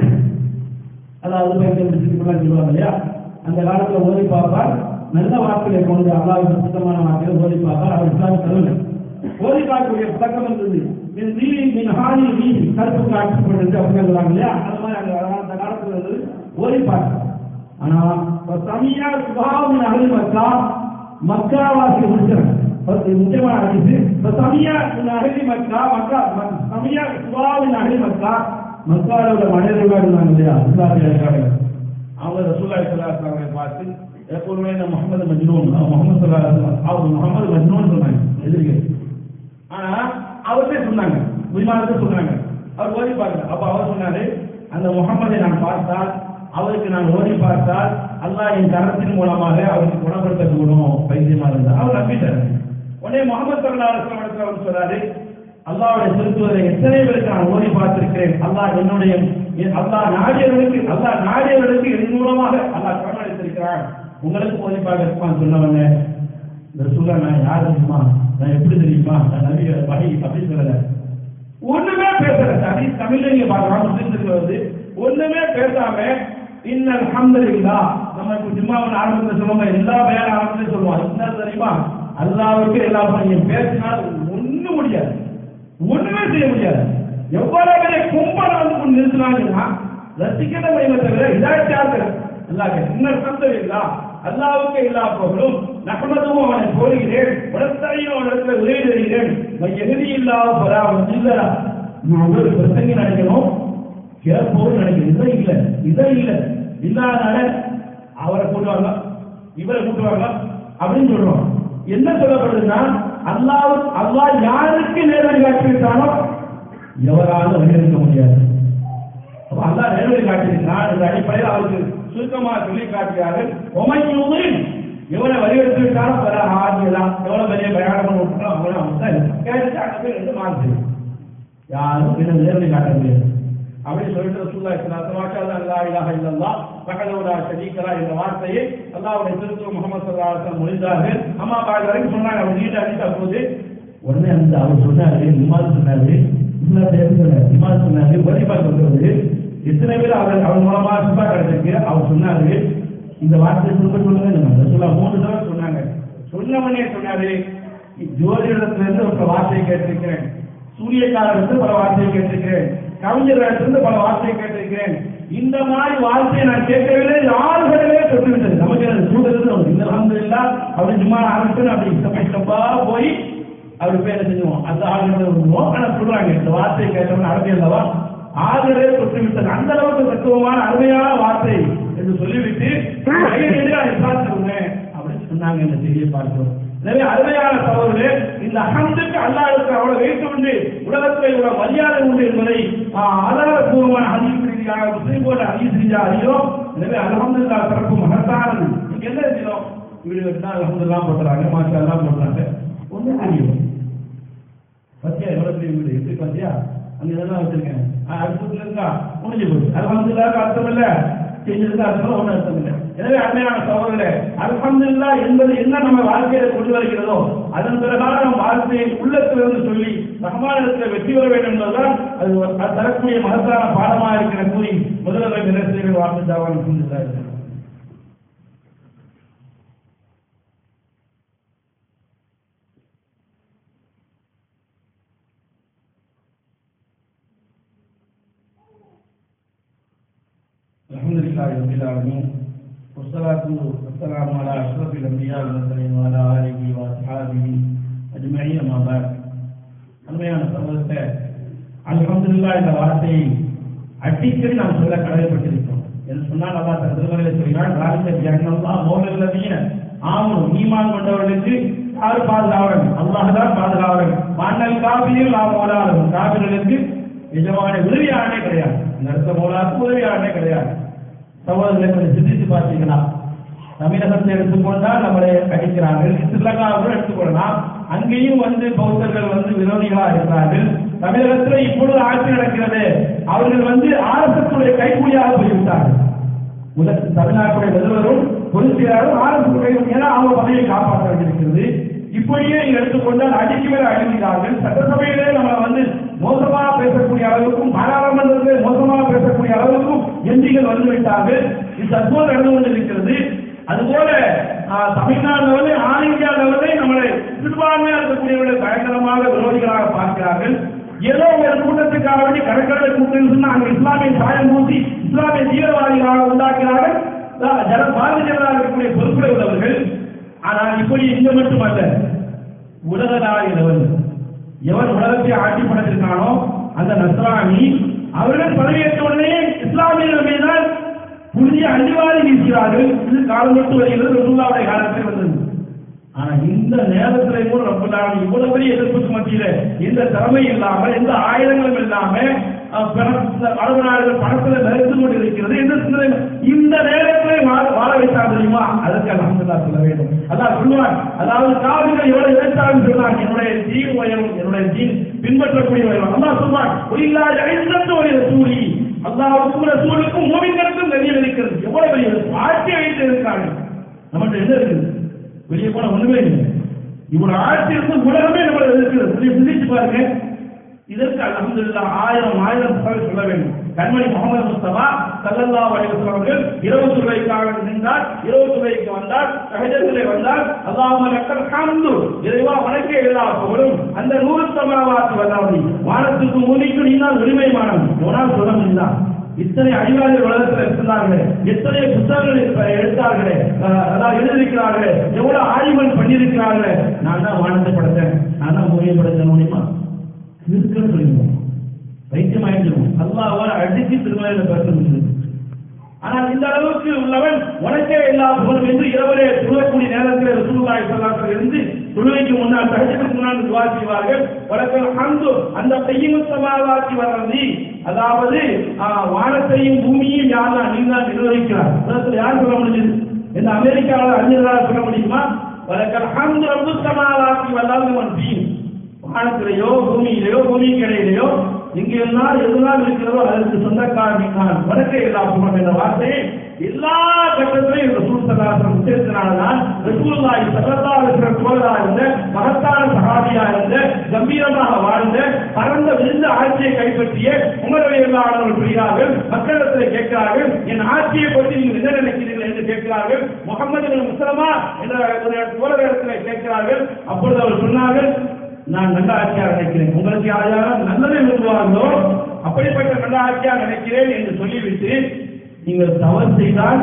அதாவது பைத்தியம் பிடிச்சிருக்கலாம் சொல்லுவாங்க இல்லையா அந்த காலத்துல ஓடி பார்ப்பார் நல்ல வார்த்தைகளை கொண்டு அல்லாஹ் சுத்தமான வார்த்தைகளை ஓடி பார்ப்பார் அவர் இஸ்லாம் தருவலை ஓடி பார்க்கக்கூடிய பழக்கம் இருந்தது மின் நீலி மின் ஹானி நீதி கருப்பு காட்சி போட்டு அப்படின்னு சொல்லுவாங்க இல்லையா அந்த மாதிரி அந்த அந்த காலத்துல இருந்தது ஓடி பார்க்க ஆனா இப்ப சமியா சுபாவின் அகல் மக்கா மக்காவாசி முடிச்சிருங்க இது முக்கியமான அறிவிப்பு இப்ப சமியா அகலி மக்கா மக்கா ம- சமியா சுபாவின் அகலி மக்கா மக்காவோட மனிதர்களாக இருந்தாங்க இல்லையா இஸ்லாமிய இருக்காங்க அவங்க ரசூல்லா இஸ்லாத்தை பார்த்து எப்போதுமே இந்த முகமது மஜ்னூன் அவன் முகமது சல்லா அவர் முகமது மஜ்னூன் சொன்னாங்க எதிரிகள் ஆனா அவர்கிட்ட சொன்னாங்க விமானத்தை சொன்னாங்க அவர் ஓடி பார்க்க அப்ப அவர் சொன்னாரு அந்த முகமதை நான் பார்த்தால் அவருக்கு நான் ஓடி பார்த்தால் அல்லாஹ் என் கரத்தின் மூலமாக அவருக்கு குணப்படுத்த கூடும் பைத்தியமா இருந்தார் அவர் நம்பிட்டார் உடனே முகமது சல்லா அலுவலம் அவர் சொல்றாரு அல்லாவுடைய திருத்துவதை எத்தனை பேருக்கு நான் ஓதி பார்த்திருக்கிறேன் அல்லாஹ் என்னுடைய என் அல்லாஹ் நாடியவர்களுக்கு அல்லாஹ் நாடியவர்களுக்கு என் மூலமாக அல்லாஹ் கவனித்திருக்கிறான் உங்களுக்கு ஓதி பார்க்க சொன்னவங்க இந்த சொல்ல நான் யார் தெரியுமா நான் எப்படி தெரியுமா நான் நபி வகை அப்படி சொல்லல ஒண்ணுமே பேசல தனி தமிழ்ல நீங்க பார்க்கலாம் முஸ்லிம்களுக்கு வந்து ஒண்ணுமே பேசாம இன்னல் அல்ஹம்துலில்லாஹ் நம்ம இப்போ ஜும்மாவின் ஆரம்பத்தில் சொல்லுவோம் எல்லா பயான் ஆரம்பத்திலும் சொல்லுவோம் என்ன தெரியுமா அல்லாவுக்கு எல்லா நீங்க பேசினால் ஒண்ணும் முடியாது ஒண்ணுமே செய்ய முடியாது எவ்வளவு பெரிய கும்பல வந்து கொண்டு நிறுத்தினாங்கன்னா ரசிக்கிற முடியுமே தவிர இதாச்சார்கள் அல்லாஹ் இன்னல் அல்ஹம்துலில்லாஹ் அல்லாவுக்கு எல்லா புகழும் நகமதும் அவனை போடுகிறேன் உடத்தையும் அவனிடத்துல உதவி தருகிறேன் எகுதி இல்லாத பரா இல்லரா நான் ஒரு பிரசங்கி நினைக்கணும் கேட்போம் நினைக்கிறேன் இதை இல்ல இதை இல்ல இல்லாதனால அவரை கூட்டுவாங்க இவரை கூட்டுவாங்க அப்படின்னு சொல்றோம் என்ன சொல்லப்படுதுன்னா அல்லாஹ் அல்லாஹ் யாருக்கு நேர்வழி காட்டிவிட்டானோ எவராலும் வழியிருக்க முடியாது அப்ப அல்லாஹ் நேர்வழி காட்டியிருக்கிறான் இந்த அடிப்படையில் அவருக்கு சுருக்கமாக சொல்லி காட்டுகிறார்கள் ஒமையுதின் எவனை வழியெடுத்து விட்டாலும் பல ஆதியெல்லாம் எவ்வளவு பெரிய பிரயாணம் பண்ணி விட்டாலும் அவனை அவன் தான் இருக்கான். கேட்டுட்டு அங்க போய் ரெண்டு மாறுது யாரும் என்ன நேர்வழி காட்ட முடியாது அப்படி சொல்லிட்டு ரசூல்லா இஸ்லாத்து மாஷா அல்லாஹ் இலாஹ இல்லல்லாஹ் வஹதஹு ஷரீகலா என்ற வார்த்தையை அல்லாஹ்வுடைய திருத்தூதர் முகமது ஸல்லல்லாஹு அலைஹி வஸல்லம் மொழிந்தார்கள் அம்மா பாதி வரைக்கும் சொன்னாங்க அவர் நீட்ட அடித்த போது உடனே அந்த அவர் சொன்னாரு இமால் சொன்னாரு இஸ்லாத்தை சொன்னாரு இமால் சொன்னாரு வரிபா சொல்றது எத்தனை பேர் அவர் அவர் மூலமா சுபா கிடைச்சிருக்கு அவர் சொன்னாரு இந்த வார்த்தையை திரும்ப சொல்லுங்க நம்ம ரசூல்லா மூணு தடவை சொன்னாங்க சொன்னவனே சொன்னாரு ஜோதிடத்துல இருந்து ஒரு வார்த்தையை கேட்டிருக்கிறேன் சூரியக்காரருக்கு பல வார்த்தையை கேட்டிருக்கிறேன் கவிஞர்களிடத்திலிருந்து பல வார்த்தையை கேட்டிருக்கிறேன் இந்த மாதிரி வார்த்தையை நான் கேட்கவில்லை ஆறுகளிலே தொட்டு விட்டது நமக்கு அது சூழலிருந்து நமக்கு இந்த அலமதுல்லா அப்படி சும்மா ஆரம்பிச்சு அப்படி ஸ்டெப் ஸ்டெப்பா போய் அப்படி பேரை செஞ்சுவோம் அந்த ஆளுகளை விடுவோம் ஆனா சொல்றாங்க இந்த வார்த்தையை கேட்டவன் அருமை அல்லவா ஆறுகளே தொட்டு விட்டது அந்த அளவுக்கு தத்துவமான அருமையான வார்த்தை என்று சொல்லிவிட்டு இஸ்லாத்துக்கு அப்படின்னு சொன்னாங்க இந்த செய்தியை பார்க்கிறோம் எனவே அருமையான சகோதரே இந்த அகந்துக்கு அல்லாஹ்வுக்கு அவ்வளவு வைத்து உண்டு உலகத்தில் இவ்வளவு மரியாதை உண்டு என்பதை ஆதாரபூர்வமான ஹதீஸ் ரீதியாக முஸ்லீம் போன்ற ஹதீஸ் ரீதியாக அறியோம் எனவே அல்ஹம்துலில்லாஹ் சிறப்பு மகத்தானது நீங்க என்ன செய்யணும் வீடு கட்டினா அல்ஹம்துலில்லாஹ் போட்டுறாங்க மாஷா அல்லாஹ் போட்டுறாங்க ஒன்றும் தெரியும் பத்தியா எவ்வளவு பெரிய வீடு எப்படி பத்தியா அங்க இதெல்லாம் வச்சிருக்கேன் அடுத்ததுல இருக்கா முடிஞ்சு போச்சு அல்ஹம்துலில்லாஹ் அர்த்தம் இல்ல செஞ்சதுக்கு அர்த்தம் ஒன்றும் அர்த்தம் இல்லை எனவே அருமையான சகோதரர்களே அல்ஹம்துலில்லா என்பது என்ன நம்ம வாழ்க்கையில கொண்டு வருகிறதோ அதன் பிறகாக நம் வாழ்க்கையை உள்ளத்திலிருந்து சொல்லி ரஹ்மானிடத்தில் வெற்றி பெற வேண்டும் என்பதுதான் அது ஒரு- அது தரக்கூடிய மகத்தான பாடமாக இருக்கிற கூறி முதல்வர் நிரசியர்கள் வாழ்ந்து தாவான் செஞ்சிருந்தார்கள் الحمد لله رب العالمين والصلاة والسلام على أشرف الأنبياء والمرسلين وعلى آله وأصحابه أجمعين ما بعد அருமையான சகோதரத்தை அல்ஹம்துலில்லாஹ் இந்த வார்த்தையை அடிக்கடி நாம் சொல்ல கடமைப்பட்டிருக்கிறோம் என்று சொன்னால் அல்லாஹ் தன் திருமலையில் சொல்கிறான் ராஜ்ய ஜன்னல்லா மௌலல்லதீன ஆமனும் ஈமான் கொண்டவர்களுக்கு யார் பாதுகாவலன் அல்லாஹ் தான் பாதுகாவலன் மன்னல் காபியில் நாம் மௌலாலும் காபிர்களுக்கு எஜமான உதவியாளனே கிடையாது இந்த இடத்துல மௌலாவுக்கு உதவியாளனே கிடையாது சகோதரர்களை கொஞ்சம் சிந்தித்து பார்த்தீங்களா தமிழகத்தை எடுத்துக்கொண்டால் நம்மளை அடிக்கிறார்கள் ஸ்ரீலங்காவில் எடுத்துக்கொள்ளலாம் அங்கேயும் வந்து பௌத்தர்கள் வந்து விரோதிகளா இருக்கிறார்கள் தமிழகத்தில் இப்பொழுது ஆட்சி நடக்கிறது அவர்கள் வந்து ஆர்எஸ்எஸ் உடைய கைக்கூலியாக போய்விட்டார்கள் முதல் தமிழ்நாட்டுடைய முதல்வரும் பொதுச் செயலாளரும் ஆர்எஸ்எஸ் கை ஏன்னா அவங்க பதவியை காப்பாற்ற வேண்டியிருக்கிறது இப்படியே நீங்க எடுத்துக்கொண்டால் அடிக்கு மேல அடிக்கிறார்கள் சட்டசபையிலே நம்ம வந்து மோசமாக பேசக்கூடிய அளவுக்கும் பாராளுமன்றத்திலே மோசமாக பேசக்கூடிய அளவுக்கும் எம்பிகள் வந்து விட்டார்கள் இது தற்போது நடந்து கொண்டிருக்கிறது அதுபோல ஆஹ், தமிழ்நாடு லெவலில் ஆல் இந்தியா லெவலில் நம்மளை சிறுபான்மையாக இருக்கக்கூடியவர்களை பயங்கரமாக விரோதிகளாக பார்க்கிறார்கள் ஏதோ ஒரு கூட்டத்துக்காக வேண்டி கடற்கரை கூட்டம் சொன்னா அங்க இஸ்லாமிய சாயம் பூசி இஸ்லாமிய தீவிரவாதிகளாக உண்டாக்கிறார்கள் அஹ், ஜன பாரதிய ஜனதா இருக்கக்கூடிய பொறுப்புடைய உள்ளவர்கள் ஆனால் இப்படி இங்க மட்டுமல்ல உலகளாவிய லெவல் எவன் உலகத்தை ஆட்சி படைத்திருக்கானோ அந்த நஸ்ரானி அவர்கள் பதவியேற்ற உடனே இஸ்லாமியர்கள் மீதுதான் புதிய அடிவாரி வீசுகிறார்கள் இது காலம் தொட்டு வருகிறது ரசூலுல்லாவுடைய காலத்தில் வந்தது ஆனா இந்த நேரத்திலே கூட ரப்பலான இவ்வளவு பெரிய எதிர்ப்புக்கு மத்தியில எந்த திறமை இல்லாம எந்த ஆயுதங்களும் இல்லாம அஹ், பண- இந்த அரபு நாடுகள் பணத்துல நிறைந்து கொண்டு இருக்கிறது எந்த சிந்தனை இந்த நேரத்திலே வாழ வாழ வைத்தார் தெரியுமா அதற்கு அலமதுல்லா சொல்ல வேண்டும் அல்லாஹ் சொல்லுவான் அதாவது காவிகள் எவ்வளவு இழைத்தாலும் சொல்லுவான் என்னுடைய தீன் உயரும் என்னுடைய தீன் பின்பற்றக்கூடிய உயரும் அல்லாஹ் சொல்லுவான் ஒயில்லாத ஐந்தத்து ஒரு சூழி அல்லாவுக்கும் ரசூலுக்கும் மூவிங்களுக்கும் வெளியில் இருக்கிறது எவ்வளவு பெரிய ஆட்சி வைத்து இருக்காங்க நம்மகிட்ட என்ன இருக்குது வெளியே போன ஒண்ணுமே இல்லை இவ்வளவு ஆட்சி இருந்து உலகமே நம்மள இருக்கிறது கொஞ்சம் சிந்திச்சு பாருங்க இதற்கு அல்ஹம்துலில்லாஹ் ஆயிரம் ஆயிரம் புகழ் சொல்ல வேண்டும் கண்மணி முகமது முஸ்தபா சல்லல்லாஹு அலைஹி வஸல்லம் அவர்கள் இரவு துறைக்காக நின்றார் இரவு துறைக்கு வந்தார் சஹஜத்திலே வந்தார் அல்லாஹும்ம லக்கல் ஹம்து இறைவா உனக்கே எல்லா புகழும் அந்த நூறு சமாவாத்தி வல்லாதி வானத்துக்கு பூமிக்கு நீதான் உரிமைமானம் எவனால் சொல்ல முடியுதா இத்தனை அறிவாளி உலகத்தில் இருக்கிறார்களே எத்தனை புத்தகங்கள் இப்ப எடுத்தார்களே அஹ், அதாவது எழுதியிருக்கிறார்களே எவ்வளவு ஆய்வுகள் பண்ணியிருக்கிறார்களே நான் தான் வானத்தை படைத்தேன் நான் தான் பூமியை படைத்தேன் முடியுமா இருக்குன்னு சொல்லிடுவோம் வைத்தியம் ஆயிடுவோம் அல்லாஹ்வால் அடிச்சு திருமலையில பேச முடியுது ஆனால் இந்த அளவுக்கு உள்ளவன் உனக்கே எல்லா புகழும் என்று இரவலே தொழக்கூடிய நேரத்தில் ரசூலுல்லாஹி ஸல்லல்லாஹு அலைஹி இருந்து தொழுகைக்கு முன்னால் தஹஜ்ஜுக்கு முன்னால் துஆ செய்வார்கள் வலக்கல் ஹம்து அந்த கையிமு சமாவாத்தி வரதி அதாவது ஆ, வானத்தையும் பூமியையும் யாரெல்லாம் நீ தான் நிர்வகிக்கிறார் உலகத்தில் யார் சொல்ல முடியுது இந்த அமெரிக்காவில் அறிஞர்களால் சொல்ல முடியுமா வலக்கல் ஹம்து ரப்பு சமாவாத்தி வல்லாது மன் தீன் வானத்திலேயோ பூமியிலேயோ பூமிக்கு இடையிலேயோ இங்க எல்லாம் எதுலாம் இருக்கிறதோ அதற்கு சொந்தக்காரன் நான் வடக்கே எல்லா புகழும் என்ற வார்த்தையை எல்லா கட்டத்திலையும் ரசூல் சல்லாசனம் உச்சரித்தனால்தான் ரசூல்லாய் சல்லல்லா இருக்கிற தோழரா இருந்த மகத்தான சகாபியா இருந்த கம்பீரமாக வாழ்ந்த பரந்த விழுந்த ஆட்சியை கைப்பற்றிய உமரவை எல்லாளர்கள் புரிகிறார்கள் மக்களிடத்தில் கேட்கிறார்கள் என் ஆட்சியை பற்றி நீங்கள் என்ன நினைக்கிறீர்கள் என்று கேட்கிறார்கள் முகமது பின் முஸ்லமா என்ற ஒரு தோழரிடத்தில் கேட்கிறார்கள் அப்பொழுது அவர் சொன்னார்கள் நான் நல்ல ஆட்சியாக நினைக்கிறேன் உங்களுக்கு யாரும் நல்லதை விரும்புவார்களோ அப்படிப்பட்ட நல்ல ஆட்சியாக நினைக்கிறேன் என்று சொல்லிவிட்டு நீங்கள் தவறு செய்தால்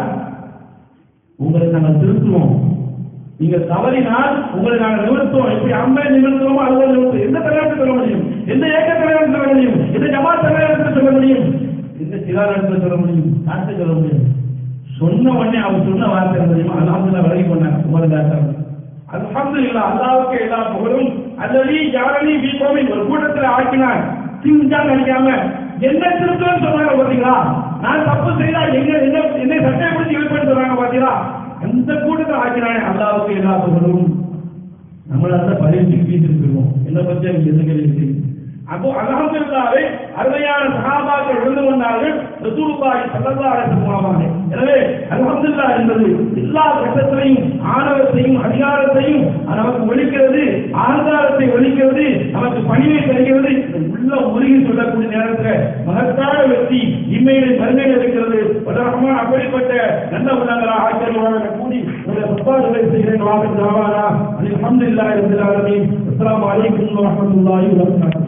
உங்களை நாங்கள் திருத்துவோம் நீங்கள் தவறினால் உங்களை நாங்கள் நிறுத்துவோம் எப்படி அம்மை நிறுத்துவோமோ அதுபோல் நிறுத்துவோம் எந்த தலைவருக்கு சொல்ல முடியும் எந்த இயக்க தலைவருக்கு சொல்ல முடியும் எந்த ஜமாத் தலைவருக்கு சொல்ல முடியும் எந்த சிலாரத்தில் சொல்ல முடியும் நாட்டு சொல்ல முடியும் சொன்ன உடனே அவர் சொன்ன வார்த்தை என்ன தெரியுமா அல்ஹம்துலில்லாஹ் விலகி கொண்டாங்க உமரதாசன் அல்ஹம்துலில்லாஹ் அல்லாஹ்வுக்கு எல்லா புகழும் அல்லது யாரணி வீக்கோமின் ஒரு கூட்டத்தில் ஆக்கினார் தீவிச்சாங்க நினைக்காம என்ன திருத்தம் சொன்னாங்க பாத்தீங்களா நான் தப்பு செய்தா எங்க என்ன என்னை சட்டை பிடிச்சி இழுப்பேன்னு சொன்னாங்க பாத்தீங்களா அந்த கூட்டத்தில் ஆக்கினானே அல்லாஹ்வுக்கு எல்லா புகழும் நம்மள அந்த பரிசு வீட்டிருக்கிறோம் என்ன பற்றி எனக்கு எந்த கேள்வி இல்லை. அப்போ அல்ஹம்துலில்லாஹ்வே அருமையான சஹாபாக்கள் விழுந்து கொண்டார்கள் ரசூலுல்லாஹி ஸல்லல்லாஹு அலைஹி வஸல்லம் மூலமாக எனவே அல்ஹம்துலில்லாஹ் என்பது எல்லா கட்டத்திலையும் ஆணவத்தையும் அதிகாரத்தையும் அது நமக்கு ஒழிக்கிறது ஆங்காரத்தை ஒழிக்கிறது நமக்கு பணிவை தருகிறது உள்ள உருகி சொல்லக்கூடிய நேரத்தில் மகத்தான வெற்றி இம்மையிலே மறுமையில் இருக்கிறது ரஹ்மான் அப்படிப்பட்ட நல்ல உள்ளங்களாக ஆச்சரியமாக கூடி ஒரு முப்பாடுகளை செய்கிறேன் வாக்கு தாவானா அல்ஹம்துலில்லாஹி ரப்பில் ஆலமீன் அஸ்ஸலாமு அலைக்கும் வரஹ்மத்துல்லாஹி வபரகாத்துஹு